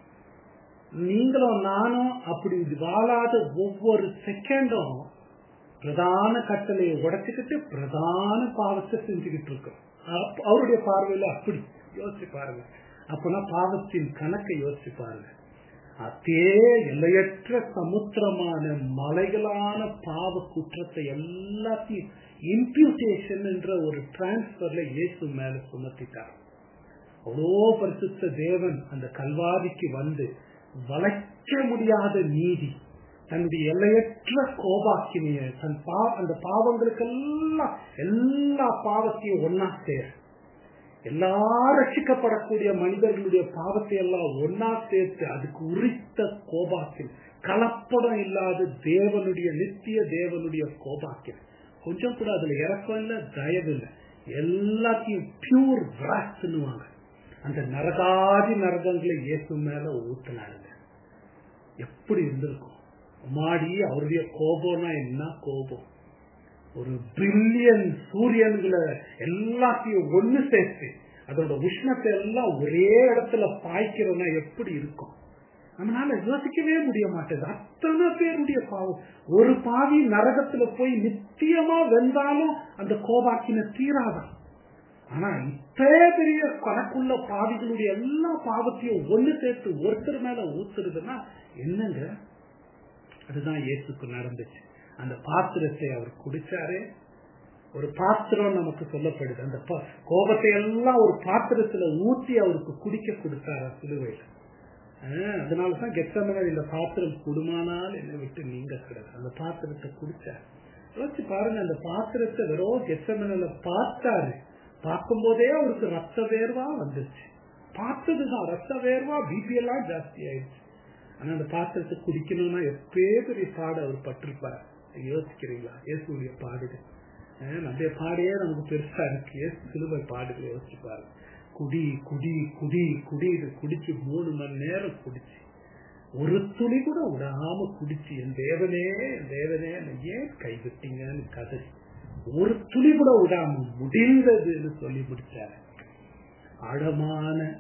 A: நீங்களும் நானும் அப்படி வாழாத ஒவ்வொரு செகண்டும் பிரதான கட்டளையை உடைச்சுக்கிட்டு பிரதான பாவத்தை செஞ்சுக்கிட்டு இருக்கோம் அப்ப அவருடைய பார்வையில அப்படி யோசிச்சு பாருங்க அப்பனா பாவத்தின் கணக்கை யோசிச்சு பாருங்க அதே எல்லையற்ற சமுத்திரமான மலைகளான பாவ குற்றத்தை எல்லாத்தையும் இம்ப்யூட்டேஷன் என்ற ஒரு டிரான்ஸ்பர்ல இயேசு மேல சுமத்திட்டார் அவ்வளோ பரிசுத்த தேவன் அந்த கல்வாதிக்கு வந்து வளைக்க முடியாத நீதி தன்னுடைய எல்லையற்ற கோபாக்கினிய தன் பா அந்த பாவங்களுக்கெல்லாம் எல்லா பாவத்தையும் ஒன்னா சேர் எல்லா ரட்சிக்கப்படக்கூடிய மனிதர்களுடைய பாவத்தை எல்லாம் ஒன்னா சேர்த்து அதுக்கு உரித்த கோபாக்கில் கலப்படம் இல்லாத தேவனுடைய நித்திய தேவனுடைய கோபாக்கில் கொஞ்சம் கூட அதுல இறக்கம் இல்லை தயவு இல்லை எல்லாத்தையும் பியூர் விராஸ்னுவாங்க அந்த நரகாதி நரகங்களை இயேசு மேல ஊத்தினாருங்க எப்படி இருந்திருக்கும் மாடி அவருடைய கோபம்னா என்ன கோபம் ஒரு பில்லியன் சூரியன்களை எல்லாத்தையும் ஒண்ணு சேர்த்து அதோட உஷ்ணத்தை எல்லாம் ஒரே இடத்துல பாய்க்கிறோம்னா எப்படி இருக்கும் நம்மளால யோசிக்கவே முடிய மாட்டேது அத்தனை பேருடைய பாவம் ஒரு பாவி நரகத்துல போய் நித்தியமா வெந்தாலும் அந்த கோபாக்கின தீராதான் ஆனா இத்தனை பெரிய கணக்குள்ள பாவிகளுடைய எல்லா பாவத்தையும் ஒண்ணு சேர்த்து ஒருத்தர் மேல ஊத்துறதுன்னா என்னங்க அதுதான் இயேசுக்கு நடந்துச்சு அந்த பாத்திரத்தை அவர் குடிச்சாரு ஒரு பாத்திரம் நமக்கு சொல்லப்படுது அந்த ப- கோபத்தை எல்லாம் ஒரு பாத்திரத்துல ஊத்தி அவருக்கு குடிக்க கொடுத்தாரு சிலுவையில் அதனாலதான் கெத்தமனர் இந்த பாத்திரம் குடுமானால் என்னை விட்டு நீங்க கிடக்கு அந்த பாத்திரத்தை குடிச்சாரு யோசிச்சு பாருங்க அந்த பாத்திரத்தை வெறும் கெத்தமனில பார்த்தாரு பார்க்கும் போதே அவருக்கு ரத்த வேர்வா வந்துருச்சு பார்த்ததுதான் ரத்த வேர்வா பிபி எல்லாம் ஜாஸ்தி ஆயிடுச்சு ஆனா அந்த பாத்திரத்தை குடிக்கணும்னா எப்பே பெரிய பாடு அவர் பட்டிருப்பார் யோசிக்கிறீங்களா இயேசுடைய பாடுகள் அஹ் நம்முடைய பாடையே நமக்கு பெருசா இருக்கு இயேசு சிலுவை பாடுகளை யோசிச்சு பாருங்க குடி குடி குடி குடி இது குடிச்சு மூணு மணி நேரம் குடிச்சு ஒரு துளி கூட விடாம குடிச்சு என் தேவனே என் தேவனே என்னை ஏன் கைவிட்டீங்கன்னு கதறி ஒரு துளி கூட விடாம முடிந்ததுன்னு சொல்லி முடிச்சாரு ஆழமான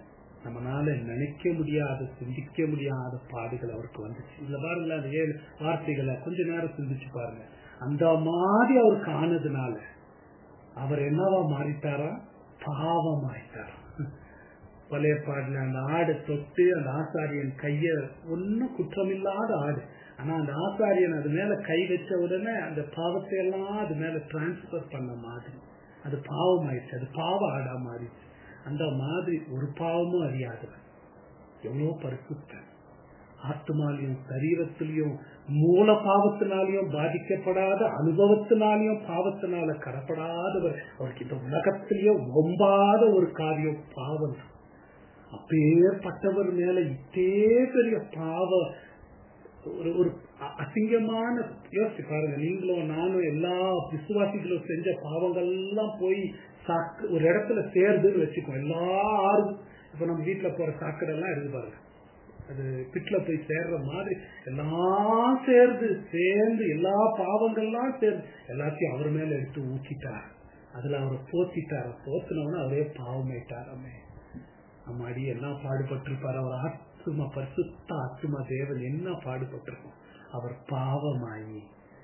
A: நம்மளால நினைக்க முடியாத சிந்திக்க முடியாத பாடுகள் அவருக்கு வந்துச்சு இதுல பாருங்களேன் அந்த ஏழு வார்த்தைகளை கொஞ்ச நேரம் சிந்திச்சு பாருங்க அந்த மாதிரி அவருக்கு ஆனதுனால அவர் என்னவா மாறிட்டாரா பாவம் ஆயிட்டாரா பழைய பாடல அந்த ஆடு தொட்டு அந்த ஆசாரியன் கைய ஒன்னும் குற்றமில்லாத ஆடு ஆனா அந்த ஆசாரியன் அது மேல கை வச்ச உடனே அந்த பாவத்தை எல்லாம் அது மேல டிரான்ஸ்பர் பண்ண மாதிரி அது பாவம் ஆயிடுச்சு அது பாவ ஆடா மாறிடுச்சு அந்த மாதிரி ஒரு பாவமும் அறியாதவன் எவ்வளவு பரிசுத்தன் ஆத்மாலையும் சரீரத்திலையும் மூல பாவத்தினாலையும் பாதிக்கப்படாத அனுபவத்தினாலையும் பாவத்தினால கடப்படாதவர் அவருக்கு இந்த உலகத்திலேயே ஒம்பாத ஒரு காரியம் பாவம் அப்பேற்பட்டவர் மேல இத்தே பெரிய பாவ ஒரு ஒரு அசிங்கமான யோசிச்சு பாருங்க நீங்களும் நானும் எல்லா விசுவாசிகளும் செஞ்ச பாவங்கள் எல்லாம் போய் சாக்கு ஒரு இடத்துல சேருதுன்னு வச்சுக்கோ எல்லா ஆறு இப்ப நம்ம வீட்டுல போற சாக்கடை எல்லாம் இருக்கு பாருங்க அது பிட்ல போய் சேர்ற மாதிரி எல்லாம் சேர்ந்து சேர்ந்து எல்லா பாவங்கள்லாம் சேர்ந்து எல்லாத்தையும் அவர் மேல எடுத்து ஊற்றிட்டார் அதுல அவரை போத்திட்டார் போத்தினவன அவரே பாவமாயிட்டாரமே அம்மாடி என்ன பாடுபட்டிருப்பார் அவர் ஆத்மா பரிசுத்த ஆத்மா தேவன் என்ன பாடுபட்டிருக்கும் அவர் பாவமாகி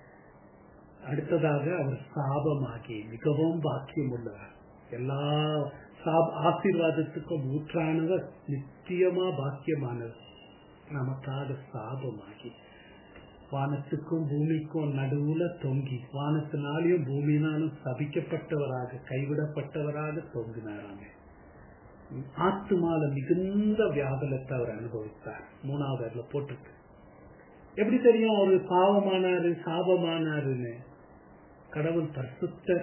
A: அடுத்ததாக அவர் சாபமாகி மிகவும் பாக்கியம் உள்ளவர் எல்லா ஆசீர்வாதத்துக்கும் ஊற்றானவர் நித்தியமா பாக்கியமானவர் நமக்காக சாபமாகி வானத்துக்கும் பூமிக்கும் நடுவுல தொங்கி வானத்தினாலையும் பூமியினாலும் சபிக்கப்பட்டவராக கைவிடப்பட்டவராக தொங்கினாராமே ஆத்துமால மிகுந்த வியாபலத்தை அவர் அனுபவித்தார் மூணாவது அதுல போட்டிருக்கு எப்படி தெரியும் அவரு பாவமானாரு சாபமானாருன்னு கடவுள் பரிசுத்தர்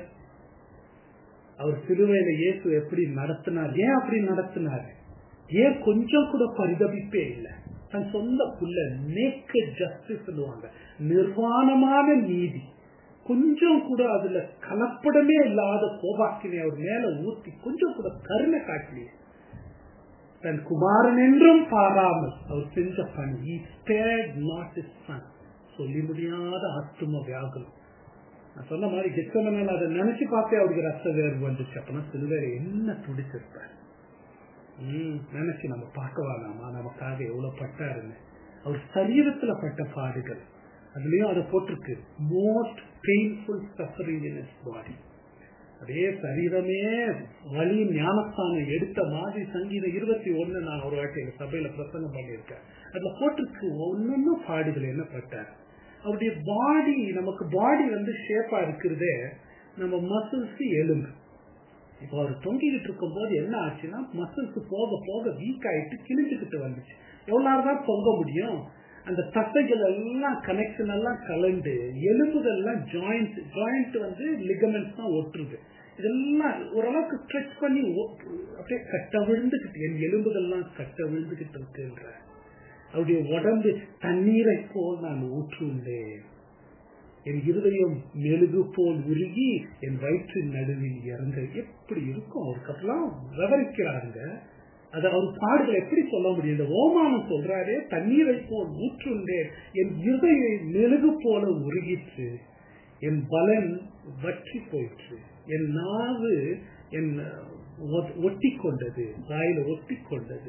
A: அவர் சிலுவையில இயேசு எப்படி நடத்தினார் ஏன் அப்படி நடத்தினாரு ஏன் கொஞ்சம் கூட பரிதபிப்பே இல்லை தன் சொந்த புள்ள நேக்க ஜஸ்டிஸ் சொல்லுவாங்க நிர்வாணமான நீதி கொஞ்சம் கூட அதுல கலப்படமே இல்லாத கோபாக்கினை அவர் மேல ஊத்தி கொஞ்சம் கூட கருணை காட்டலையே தன் குமாரன் என்றும் பாராமல் அவர் செஞ்ச பணி நாட் இஸ் சன் சொல்லி முடியாத ஆத்தும வியாகுலம் நான் சொன்ன மாதிரி கெச்சமனால் அதை நினைச்சு பார்த்தே அவருக்கு ரத்த வேர்வு வந்துச்சு அப்பனா சிலுவையில என்ன துடிச்சிருப்பார் உம் நினைச்சு நம்ம பார்க்க வேணாமா நமக்காக எவ்வளவு பட்டாருன்னு அவர் சரீரத்துல பட்ட பாடுகள் அதுலயும் அதை போட்டிருக்கு most painful suffering in his body அதே சரீரமே வலி ஞானஸ்தானம் எடுத்த மாதிரி சங்கீதம் இருபத்தி ஒண்ணு நான் ஒரு வாட்டி எங்க சபையில பிரசங்கம் பண்ணியிருக்கேன் அதுல போட்டிருக்கு ஒன்னொன்னும் பாடுகள் என்ன பட்டார் அவருடைய பாடி நமக்கு பாடி வந்து ஷேப்பா இருக்கிறதே நம்ம மசில்ஸ் எலும்பு இப்போ அவர் தொங்கிக்கிட்டு இருக்கும் போது என்ன ஆச்சுன்னா மசில்ஸ் போக போக வீக் ஆயிட்டு கிழிஞ்சுக்கிட்டு வந்துச்சு எவ்வளவு நேரம் தான் தொங்க முடியும் அந்த தசைகள் எல்லாம் கனெக்ஷன் எல்லாம் கலண்டு எலும்புகள் எல்லாம் ஜாயிண்ட் ஜாயிண்ட் வந்து லிகமெண்ட்ஸ் தான் ஒட்டுருது இதெல்லாம் ஓரளவுக்கு ஸ்ட்ரெச் பண்ணி அப்படியே கட்ட விழுந்துக்கிட்டு என் எலும்புகள்லாம் கட்ட விழுந்துகிட்டு இருக்குன்ற அவருடைய உடம்பு தண்ணீரை போல் நான் ஊற்றுண்டேன் என் இருதயம் மெழுகு போல் உருகி என் வயிற்றின் நடுவில் இறங்க எப்படி இருக்கும் அவருக்கு அப்பெல்லாம் விவரிக்கிறாருங்க அது அவர் பாடுகள் எப்படி சொல்ல முடியும் இந்த ஓமானம் சொல்றாரே தண்ணீரை போல் ஊற்றுண்டேன் என் இருதய மெழுகு போல உருகிற்று என் பலன் வற்றி போயிற்று என் நாவு என் ஒட்டி கொண்டது வாயில ஒட்டி கொண்டது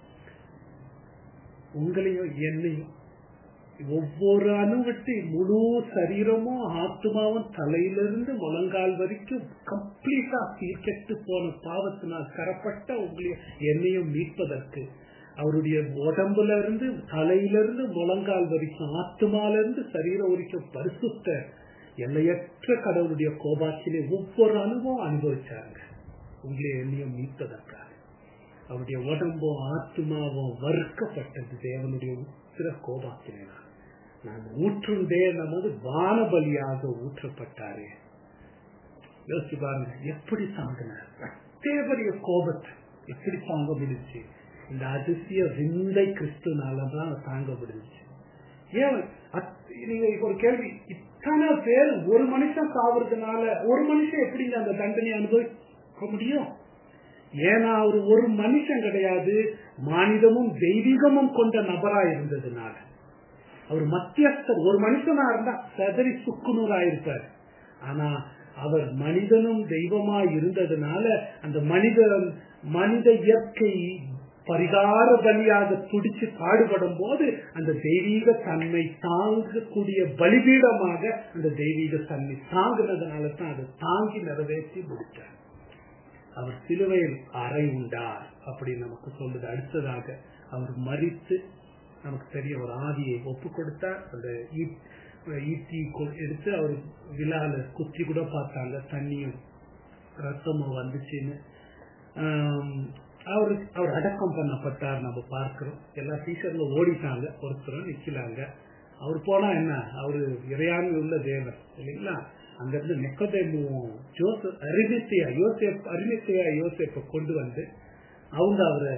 A: உங்களையும் என்னையும் ஒவ்வொரு அணுவிட்டு முழு சரீரமும் ஆத்மாவும் தலையிலிருந்து முழங்கால் வரைக்கும் கம்ப்ளீட்டா சீர்கெட்டு போன பாவத்தினால் கரப்பட்ட உங்களையும் என்னையும் மீட்பதற்கு அவருடைய உடம்புல இருந்து தலையிலிருந்து முழங்கால் வரைக்கும் ஆத்மால இருந்து சரீரம் வரைக்கும் பரிசுத்த எல்லையற்ற கடவுளுடைய கோபாக்கிலே ஒவ்வொரு அணுவும் அனுபவிச்சாங்க உங்களை என்னையும் மீட்பதற்காக அவருடைய உடம்பும் ஆத்மாவும் வறுக்கப்பட்டது தேவனுடைய உத்திர கோபாக்கிலே நான் ஊற்றுண்டே நமது வானபலியாக ஊற்றப்பட்டாரே யோசிச்சு பாருங்க எப்படி தாங்கினார் பெரிய கோபத்தை எப்படி தாங்க முடிஞ்சு இந்த அதிசய விந்தை கிறிஸ்துனாலதான் தாங்க முடிஞ்சு ஏன் நீங்க ஒரு கேள்வி இத்தனை பேர் ஒரு மனுஷன் சாவுறதுனால ஒரு மனுஷன் எப்படிங்க அந்த தண்டனை அனுபவிக்க முடியும் ஏன்னா அவர் ஒரு மனுஷன் கிடையாது மானிதமும் தெய்வீகமும் கொண்ட நபரா இருந்ததுனால அவர் மத்தியஸ்தர் ஒரு மனுஷனா இருந்தா சதறி சுக்குநூறாயிருப்பார் ஆனா அவர் மனிதனும் தெய்வமா இருந்ததுனால அந்த மனிதன் மனித இயற்கை பரிகார பலியாக துடிச்சு பாடுபடும் போது அந்த தெய்வீக தன்மை தாங்கக்கூடிய பலிபீடமாக அந்த தெய்வீக தன்மை தாங்கினதுனால தான் அதை தாங்கி நிறைவேற்றி முடித்தார் அவர் சிலுவையில் அறை உண்டார் அப்படி நமக்கு சொல்லுது அடுத்ததாக அவர் மறித்து நமக்கு தெரிய ஒரு ஆவியை ஒப்பு கொடுத்தார் அந்த ஈட்டி எடுத்து அவர் விழால குத்தி கூட பார்த்தாங்க தண்ணியும் ரத்தமும் வந்துச்சுன்னு அவர் அவர் அடக்கம் பண்ணப்பட்டார் நம்ம பார்க்கிறோம் எல்லா டீச்சர்ல ஓடிட்டாங்க ஒருத்தரும் நிக்கலாங்க அவர் போனா என்ன அவரு இறையாண்மை உள்ள தேவன் இல்லைங்களா அங்கிருந்து நெக்கதேமும் ஜோசப் அரிமித்தையா யோசேப் அரிமித்தையா யோசேப்பை கொண்டு வந்து அவங்க அவரை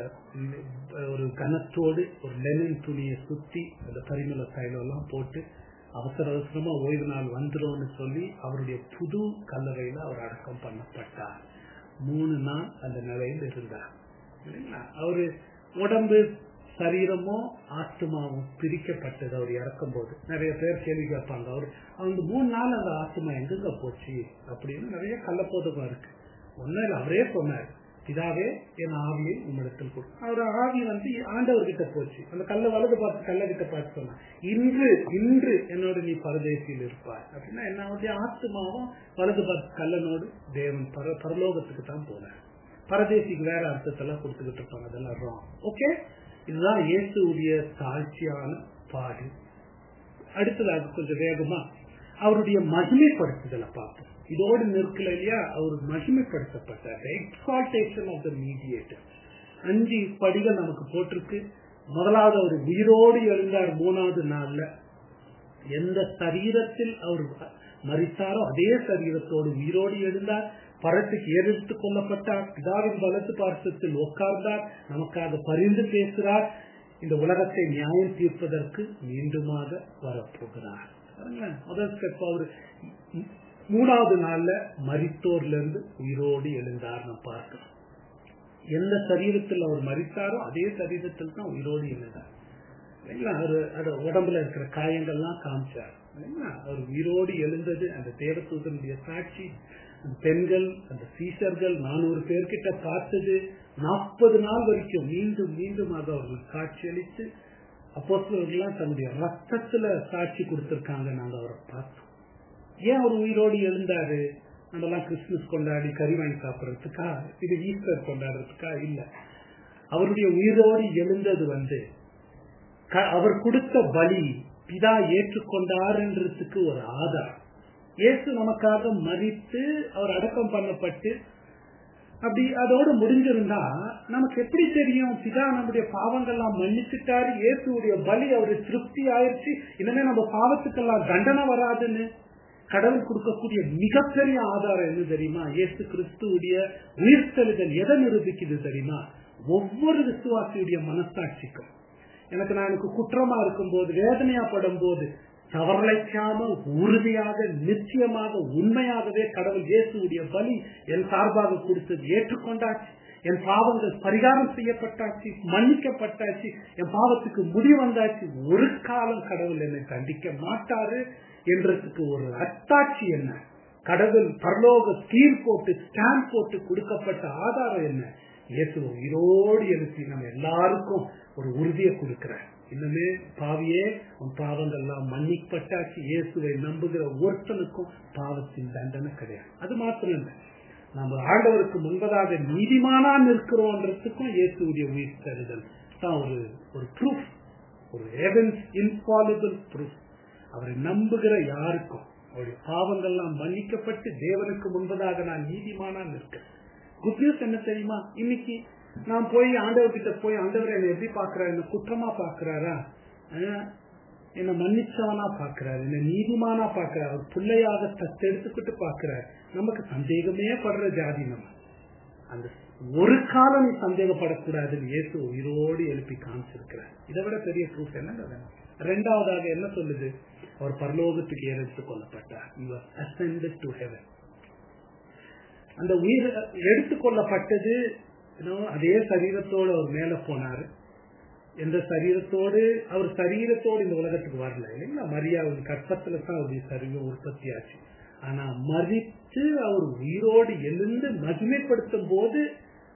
A: ஒரு கனத்தோடு ஒரு லெனின் துணியை சுத்தி அந்த பரிமள தைலம் எல்லாம் போட்டு அவசர அவசரமா ஓய்வு நாள் வந்துரும்னு சொல்லி அவருடைய புது கல்லறையில அவர் அடக்கம் பண்ணப்பட்டார் மூணு நாள் அந்த நிலையில் இருந்தார் இல்லைங்களா அவரு உடம்பு சரீரமோ ஆத்மாவும் பிரிக்கப்பட்டது அவர் இறக்கும் போது நிறைய பேர் கேள்வி கேட்பாங்க அவர் அவங்க மூணு நாள் அந்த ஆத்மா எங்கெங்க போச்சு அப்படின்னு நிறைய கள்ளப்போதகம் இருக்கு ஒன்னும் இல்லை அவரே சொன்னார் இதாவே என் ஆவியை உம்மிடத்தில் கொடு அவர் ஆவி வந்து ஆண்டவர்கிட்ட போச்சு அந்த கல்ல வலது பார்த்து கல்ல கிட்ட பார்த்து சொன்னா இன்று இன்று என்னோட நீ பரதேசியில் இருப்பாய் அப்படின்னா என்னுடைய ஆத்மாவும் வலது பார்த்து கல்லனோடு தேவன் பர பரலோகத்துக்கு தான் போனார் பரதேசிக்கு வேற அர்த்தத்தெல்லாம் கொடுத்துக்கிட்டு இருப்பாங்க அதெல்லாம் ராங் ஓகே இதுதான் இயேசுடைய தாழ்ச்சியான பாடு அடுத்ததாக கொஞ்சம் வேகமா அவருடைய மகிமைப்படுத்துதலை பார்ப்போம் இதோடு நிற்கல இல்லையா அவர் மகிமைப்படுத்தப்பட்டார் எக்ஸால்டேஷன் ஆஃப் த மீடியேட்டர் அஞ்சு படிகள் நமக்கு போட்டிருக்கு முதலாவது அவர் உயிரோடு எழுந்தார் மூணாவது நாள்ல எந்த சரீரத்தில் அவர் மறித்தாரோ அதே சரீரத்தோடு உயிரோடு எழுந்தார் பரத்துக்கு ஏறெடுத்துக் கொள்ளப்பட்டார் பிதாவின் வலத்து பார்சத்தில் உட்கார்ந்தார் நமக்காக பரிந்து பேசுகிறார் இந்த உலகத்தை நியாயம் தீர்ப்பதற்கு மீண்டுமாக வரப்போகிறார் முதல் ஸ்டெப் அவர் மூணாவது நாள்ல மரித்தோர்ல இருந்து உயிரோடு எழுந்தார் நம்ம பார்க்கிறோம் எந்த சரீரத்தில் அவர் மறித்தாரோ அதே சரீரத்தில் தான் உயிரோடு எழுந்தார் இல்லைங்களா அவர் உடம்புல இருக்கிற காயங்கள்லாம் காமிச்சார் இல்லைங்களா அவர் உயிரோடு எழுந்தது அந்த தேவதூதனுடைய சாட்சி பெண்கள் அந்த சீசர்கள் நானூறு பேர்கிட்ட பார்த்தது நாற்பது நாள் வரைக்கும் மீண்டும் மீண்டும் அதை அவர்கள் காட்சியளித்து அப்போஸ்தலர்கள்லாம் தன்னுடைய ரத்தத்துல சாட்சி கொடுத்திருக்காங்க நாங்க அவரை பார்த்தோம் ஏன் அவர் உயிரோடு எழுந்தாரு நம்ம எல்லாம் கிறிஸ்துமஸ் கொண்டாடி கறி வாங்கி சாப்பிடறதுக்கா இது ஈஸ்டர் கொண்டாடுறதுக்கா இல்ல அவருடைய உயிரோடு எழுந்தது வந்து அவர் கொடுத்த பலி பிதா ஏற்றுக்கொண்டார்ன்றதுக்கு ஒரு ஆதாரம் இயேசு நமக்காக மறித்து அவர் அடக்கம் பண்ணப்பட்டு அப்படி அதோடு முடிஞ்சிருந்தா நமக்கு எப்படி தெரியும் பிதா நம்முடைய பாவங்கள்லாம் மன்னிச்சுட்டாரு இயேசுடைய பலி அவரு திருப்தி ஆயிடுச்சு இனிமே நம்ம பாவத்துக்கெல்லாம் தண்டனை வராதுன்னு கடவுள் கொடுக்கக்கூடிய மிகப்பெரிய ஆதாரம் என்ன தெரியுமா இயேசு கிறிஸ்துடைய உயிர்த்தெழுதல் எதை நிரூபிக்குது தெரியுமா ஒவ்வொரு விசுவாசியுடைய மனசாட்சிக்கும் எனக்கு நான் எனக்கு குற்றமா இருக்கும் போது வேதனையா படும் போது தவறலைக்காம உறுதியாக நிச்சயமாக உண்மையாகவே கடவுள் இயேசுடைய பலி என் சார்பாக கொடுத்தது ஏற்றுக்கொண்டாச்சு என் பாவங்கள் பரிகாரம் செய்யப்பட்டாச்சு மன்னிக்கப்பட்டாச்சு என் பாவத்துக்கு முடிவு வந்தாச்சு ஒரு காலம் கடவுள் என்னை கண்டிக்க மாட்டாரு என்றதுக்கு ஒரு அத்தாட்சி என்ன கடவுள் பரலோக தீர் போட்டு ஸ்டாம்ப் போட்டு கொடுக்கப்பட்ட ஆதாரம் என்ன இயேசு உயிரோடு எழுப்பி நம்ம எல்லாருக்கும் ஒரு உறுதியை கொடுக்கிறார் இன்னுமே பாவியே உன் பாவங்கள்லாம் மன்னிப்பட்டாச்சு இயேசுவை நம்புகிற ஒருத்தனுக்கும் பாவத்தின் தண்டனை கிடையாது அது மாத்திரம் இல்லை நம்ம ஆண்டவருக்கு முன்பதாக நீதிமானா நிற்கிறோன்றதுக்கும் இயேசுடைய உயிர் தருதல் தான் ஒரு ஒரு ப்ரூஃப் ஒரு எவன்ஸ் இன்ஃபாலிபிள் ப்ரூஃப் அவரை நம்புகிற யாருக்கும் அவருடைய பாவங்கள்லாம் மன்னிக்கப்பட்டு தேவனுக்கு முன்பதாக நான் நீதிமானா நிற்கிறேன் குட் நியூஸ் என்ன தெரியுமா இன்னைக்கு நான் போய் ஆண்டவர் கிட்ட போய் ஆண்டவர் என்ன எப்படி பாக்குறாரு என்ன குற்றமா பாக்குறாரா என்ன மன்னிச்சவனா பாக்குறாரு என்ன நீதிமானா பாக்குறாரு அவர் பிள்ளையாக தத்தெடுத்துக்கிட்டு பாக்குறாரு நமக்கு சந்தேகமே படுற ஜாதி நம்ம அந்த ஒரு காலம் நீ சந்தேகப்படக்கூடாதுன்னு இயேசு உயிரோடு எழுப்பி காமிச்சிருக்கிறார் இதை விட பெரிய ப்ரூஃப் என்ன ரெண்டாவதாக என்ன சொல்லுது அவர் பரலோகத்துக்கு ஏறெடுத்துக் கொள்ளப்பட்டார் டு ஹெவன் அந்த உயிர் எடுத்துக்கொள்ளப்பட்டது அதே சரீரத்தோடு அவர் மேல போனாரு எந்த சரீரத்தோடு அவர் சரீரத்தோடு இந்த உலகத்துக்கு வரல இல்லைங்களா மரியாதை கற்பத்துல தான் அவருடைய சரீரம் உற்பத்தி ஆச்சு ஆனா மறித்து அவர் உயிரோடு எழுந்து மகிமைப்படுத்தும் போது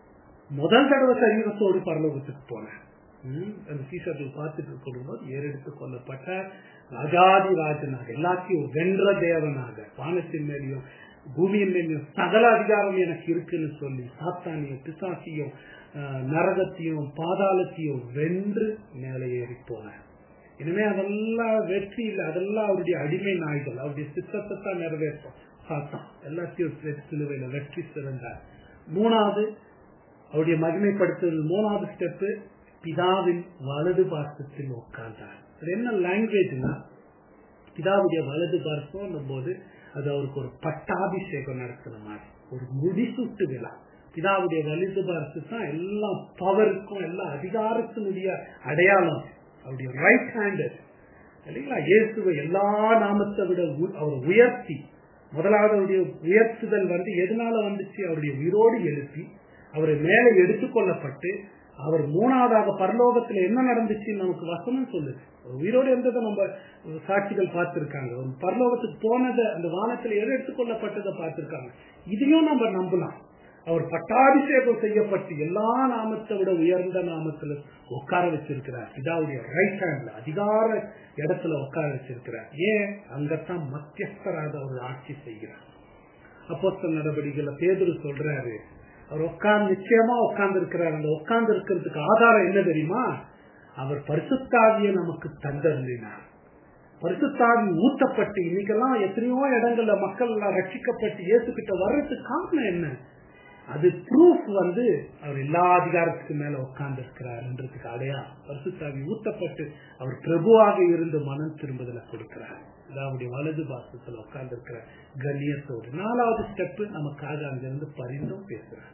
A: முதல் தடவை சரீரத்தோடு பரலோகத்துக்கு போனேன் ம், அந்த சீசர்கள் பார்த்துட்டு இருக்கும்போது ஏறெடுத்து கொல்லப்பட்ட ராஜாதி ராஜனாக எல்லாத்தையும் வென்ற தேவனாக வானத்தின் மேலேயும் பூமியின் மேலேயும் சகல அதிகாரம் எனக்கு இருக்குன்னு சொல்லி சாத்தானியும் பிசாசியும் அஹ், நரகத்தையும் பாதாளத்தையும் வென்று மேலே ஏறி போனேன் இனிமே அதெல்லாம் வெற்றி இல்லை அதெல்லாம் அவருடைய அடிமை நாய்கள் அவருடைய சித்தத்தை தான் நிறைவேற்றும் சாத்தான் எல்லாத்தையும் வெற்றி சிலுவையில வெற்றி சிறந்தார் மூணாவது அவருடைய மகிமைப்படுத்துதல் மூணாவது ஸ்டெப்பு பிதாவின் வலது பாசத்தில் உட்கார்ந்தார் அது என்ன லாங்குவேஜ்னா பிதாவுடைய வலது பார்ப்போம் போது அது அவருக்கு ஒரு பட்டாபிஷேகம் நடத்துற மாதிரி ஒரு முடிசூட்டு விழா பிதாவுடைய வலது பார்த்து தான் எல்லா பவருக்கும் எல்லா அதிகாரத்தினுடைய அடையாளம் அவருடைய ரைட் ஹேண்டு இல்லைங்களா இயேசுவை எல்லா நாமத்தை விட உ- அவர் உயர்த்தி முதலாவது அவருடைய உயர்த்துதல் வந்து எதனால வந்துச்சு அவருடைய உயிரோடு எழுப்பி அவரை மேலே எடுத்துக்கொள்ளப்பட்டு அவர் மூணாவதாக பரலோகத்துல என்ன நடந்துச்சுன்னு நமக்கு வசனம் சொல்லுது அவர் உயிரோடு இருந்ததை நம்ம சாட்சிகள் பார்த்திருக்காங்க ஒரு பரலோகத்துக்கு போனதை அந்த வானத்துல எது எடுத்துக்கொள்ளப்பட்டதை பார்த்திருக்காங்க இதையும் நம்ம நம்பலாம் அவர் பட்டாபிஷேகம் செய்யப்பட்டு எல்லா நாமத்தை விட உயர்ந்த நாமத்துல உட்கார வச்சிருக்கிறார் இதாவுடைய ரைட் ஹேண்ட்ல அதிகார இடத்துல உட்கார வச்சிருக்கிறார் ஏன் அங்கத்தான் மத்தியஸ்தராக அவர் ஆட்சி செய்கிறார் அப்போஸ்தல நடவடிக்கையில பேதுரு சொல்றாரு அவர் உட்கார்ந்து நிச்சயமா உட்கார்ந்து இருக்கிறார் அந்த உட்கார்ந்து இருக்கிறதுக்கு ஆதாரம் என்ன தெரியுமா அவர் பரிசுத்தாவிய நமக்கு தந்தருளினார் பரிசுத்தாவி ஊட்டப்பட்டு இன்னைக்கெல்லாம் எத்தனையோ இடங்கள்ல மக்கள் எல்லாம் ரட்சிக்கப்பட்டு இயேசு கிட்ட வர்றதுக்கு காரணம் என்ன அது ப்ரூஃப் வந்து அவர் எல்லா அதிகாரத்துக்கு மேல உட்கார்ந்து இருக்கிறார்ன்றதுக்கு அடையா பரிசுத்தாவி ஊட்டப்பட்டு அவர் பிரபுவாக இருந்து மனம் திரும்புதல கொடுக்கிறார் அதாவது வலது பாசத்துல உட்கார்ந்து இருக்கிற கண்ணியத்தோடு நாலாவது ஸ்டெப் நமக்காக அங்கிருந்து பரிந்தும் பேசுறார்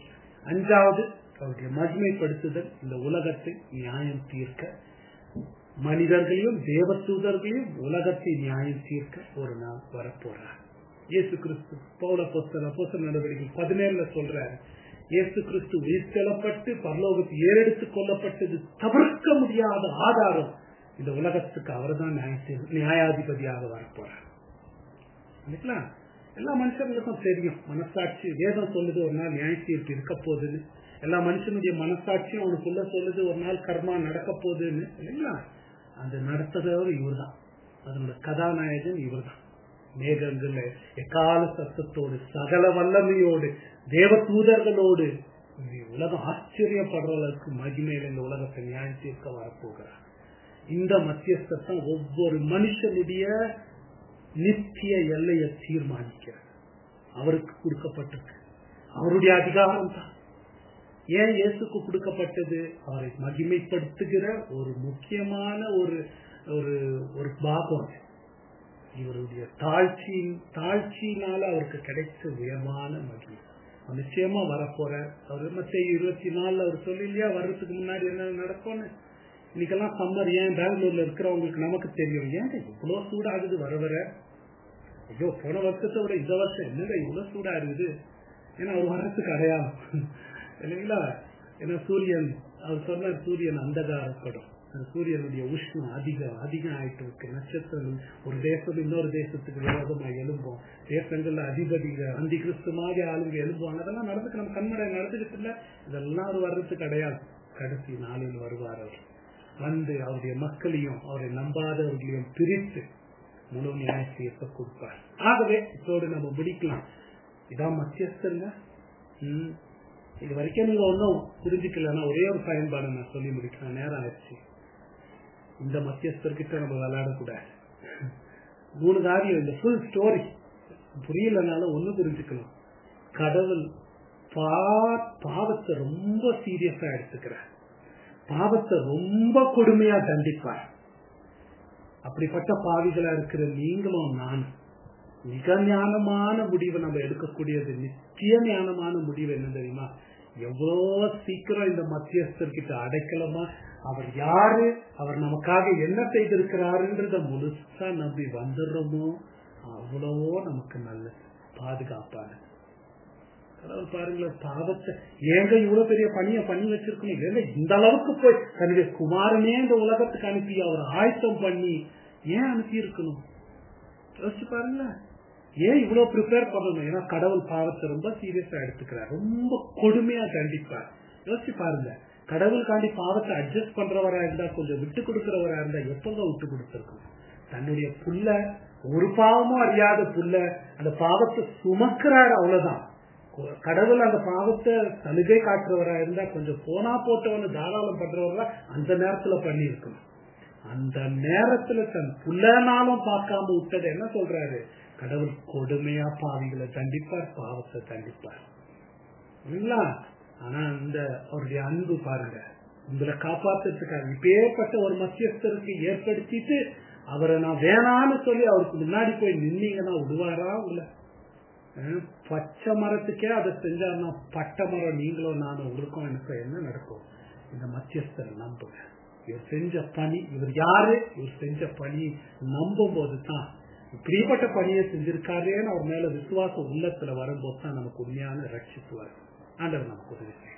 A: அஞ்சாவது அவருடைய மகிமைப்படுத்துதல் இந்த உலகத்தை நியாயம் தீர்க்க மனிதர்களையும் தேவதூதர்களையும் உலகத்தை நியாயம் தீர்க்க ஒரு நாள் வரப்போறார் இயேசு கிறிஸ்து பௌல பொஸ்தல அப்போஸ்தல நடவடிக்கை பதினேழுல சொல்றாரு இயேசு கிறிஸ்து உயிர்த்தெழப்பட்டு பரலோகத்து ஏறெடுத்துக் கொள்ளப்பட்டது தவிர்க்க முடியாத ஆதாரம் இந்த உலகத்துக்கு அவர்தான் நியாய- நியாயாதிபதியாக வரப்போறார் இல்லைங்களா? எல்லா மனுஷங்களுக்கும் தெரியும் மனசாட்சி வேதம் சொல்லுது ஒரு நாள் நியாய தீர்ப்பு இருக்க போகுதுன்னு எல்லா மனுஷனுடைய மனசாட்சியும் அவனுக்குள்ள சொல்லுது ஒரு நாள் கர்மா நடக்க போகுதுன்னு இல்லைங்களா அந்த நடத்துறவர் இவர்தான் அதனோட கதாநாயகன் இவர்தான் மேகங்கள்ல எக்கால சத்தத்தோடு சகல வல்லமையோடு தேவ தூதர்களோடு இந்த உலகம் ஆச்சரியப்படுற அளவுக்கு மகிமையில இந்த உலகத்தை நியாயம் தீர்க்க வரப்போகிறார் இந்த மத்தியஸ்தான் ஒவ்வொரு மனுஷனுடைய நித்திய எல்லையை தீர்மானிக்கிறது அவருக்கு கொடுக்கப்பட்டிருக்கு அவருடைய அதிகாரம் தான் ஏன் இயேசுக்கு கொடுக்கப்பட்டது அவரை மகிமைப்படுத்துகிற ஒரு முக்கியமான ஒரு ஒரு ஒரு பாகம் அது. இவருடைய தாழ்ச்சி தாழ்ச்சியினால அவருக்கு கிடைச்ச உயர்வான மகிமை அவர் நிச்சயமா வரப்போற அவர் மத்திய இருபத்தி நாலுல அவர் சொல்லி இல்லையா வர்றதுக்கு முன்னாடி என்ன நடக்கும்னு இன்னைக்கெல்லாம் சம்மர் ஏன் பெங்களூர்ல இருக்கிறவங்களுக்கு நமக்கு தெரியும் ஏன் இவ்வளவு சூடாகுது வர வர ஐயோ போன வருஷத்தை விட இந்த வருஷம் என்னங்க இவ்வளவு சூடா இருக்குது ஏன்னா அவர் வர்றதுக்கு அடையாளம் இல்லைங்களா ஏன்னா சூரியன் அவர் சொன்னார் சூரியன் அந்தகாரப்படும் அந்த சூரியனுடைய உஷ்ணம் அதிகம் அதிகம் ஆயிட்டு இருக்கு நட்சத்திரம் ஒரு தேசம் இன்னொரு தேசத்துக்கு விரோதமா எழும்போம் தேசங்கள்ல அதிபதிகள் அந்தி கிறிஸ்து மாதிரி ஆளுங்க எழும்புவாங்க அதெல்லாம் நடந்துக்கு நம்ம கண்மடை நடந்துகிட்டு இல்ல இதெல்லாம் அவர் வர்றதுக்கு அடையாளம் கடைசி நாளில் வருவார் அவர் வந்து அவருடைய மக்களையும் அவரை நம்பாதவர்களையும் பிரித்து முழு நியாயத்தை கொடுப்பார் ஆகவே இதோடு நம்ம முடிக்கலாம் இதான் மத்தியஸ்தருங்க ம். இது வரைக்கும் நீங்க ஒன்றும் புரிஞ்சுக்கலன்னா ஒரே ஒரு பயன்பாடு நான் சொல்லி முடிக்கிறேன் நேரம் ஆயிடுச்சு இந்த மத்தியஸ்தர்கிட்ட நம்ம விளையாடக்கூடாது மூணு காரியம் இந்த ஃபுல் ஸ்டோரி புரியலனாலும் ஒண்ணு புரிஞ்சுக்கணும் கடவுள் பா- பாவத்தை ரொம்ப சீரியஸா எடுத்துக்கிறார் பாவத்தை ரொம்ப கொடுமையா தண்டிப்பார் அப்படிப்பட்ட பாவிகளா இருக்கிற நீங்களும் நானும் மிக ஞானமான முடிவை நம்ம எடுக்கக்கூடியது நிச்சய ஞானமான முடிவு என்ன தெரியுமா எவ்வளோ சீக்கிரம் இந்த மத்தியஸ்தர்கிட்ட அடைக்கலமா அவர் யாரு அவர் நமக்காக என்ன செய்திருக்கிறாருன்றத முழுசா நம்பி வந்துடுறோமோ அவ்வளவோ நமக்கு நல்லது பாதுகாப்பானது கடவுள் பாருங்களேன் பாவத்தை ஏங்க இவ்வளவு பெரிய பணியை பண்ணி வச்சிருக்கணும் ஏங்க இந்த அளவுக்கு போய் தன்னுடைய குமாரனே இந்த உலகத்துக்கு அனுப்பி அவர் ஆயத்தம் பண்ணி ஏன் அனுப்பி இருக்கணும் யோசிச்சு பாருங்களேன் ஏன் இவ்வளவு ப்ரிப்பேர் பண்ணணும் ஏன்னா கடவுள் பாவத்தை ரொம்ப சீரியஸா எடுத்துக்கிறார் ரொம்ப கொடுமையா தண்டிப்பார் யோசிச்சு பாருங்க கடவுளுக்காண்டி பாவத்தை அட்ஜஸ்ட் பண்றவரா இருந்தா கொஞ்சம் விட்டு கொடுக்கிறவரா இருந்தா எப்பங்க விட்டு கொடுத்திருக்கும் தன்னுடைய புள்ள ஒரு பாவமும் அறியாத புள்ள அந்த பாவத்தை சுமக்கிறார் அவ்வளவுதான் கடவுள் அந்த பாவத்தை சலுகை காட்டுறவரா இருந்தா கொஞ்சம் போனா போட்டவனு தாராளம் பண்றவரா அந்த நேரத்துல பண்ணி இருக்கணும் அந்த நேரத்துல தன் புள்ளனாலும் பார்க்காம விட்டது என்ன சொல்றாரு கடவுள் கொடுமையா பாவிகளை தண்டிப்பார் பாவத்தை தண்டிப்பார் இல்லைங்களா ஆனா இந்த அவருடைய அன்பு பாருங்க உங்களை காப்பாத்துறதுக்காக இப்பேற்பட்ட ஒரு மத்தியஸ்தருக்கு ஏற்படுத்திட்டு அவரை நான் வேணான்னு சொல்லி அவருக்கு முன்னாடி போய் நின்னீங்கன்னா விடுவாரா உங்களை அஹ் பச்சை மரத்துக்கே அதை செஞ்சாருன்னா பட்டை மரம் நீங்களும் நானும் உங்களுக்கும் எனக்கு என்ன நடக்கும் இந்த மத்தியஸ்தர் நம்புங்க இவர் செஞ்ச பணி இவர் யாரு இவர் செஞ்ச பணி நம்பும் போது தான் இப்படிப்பட்ட பணியை செஞ்சிருக்காரேன்னு அவர் மேல விசுவாசம் உள்ளத்துல வரும்போது தான் நமக்கு உண்மையான ரட்சிப்பு வரும் ஆண்டவர் நமக்கு உதவி செய்யும்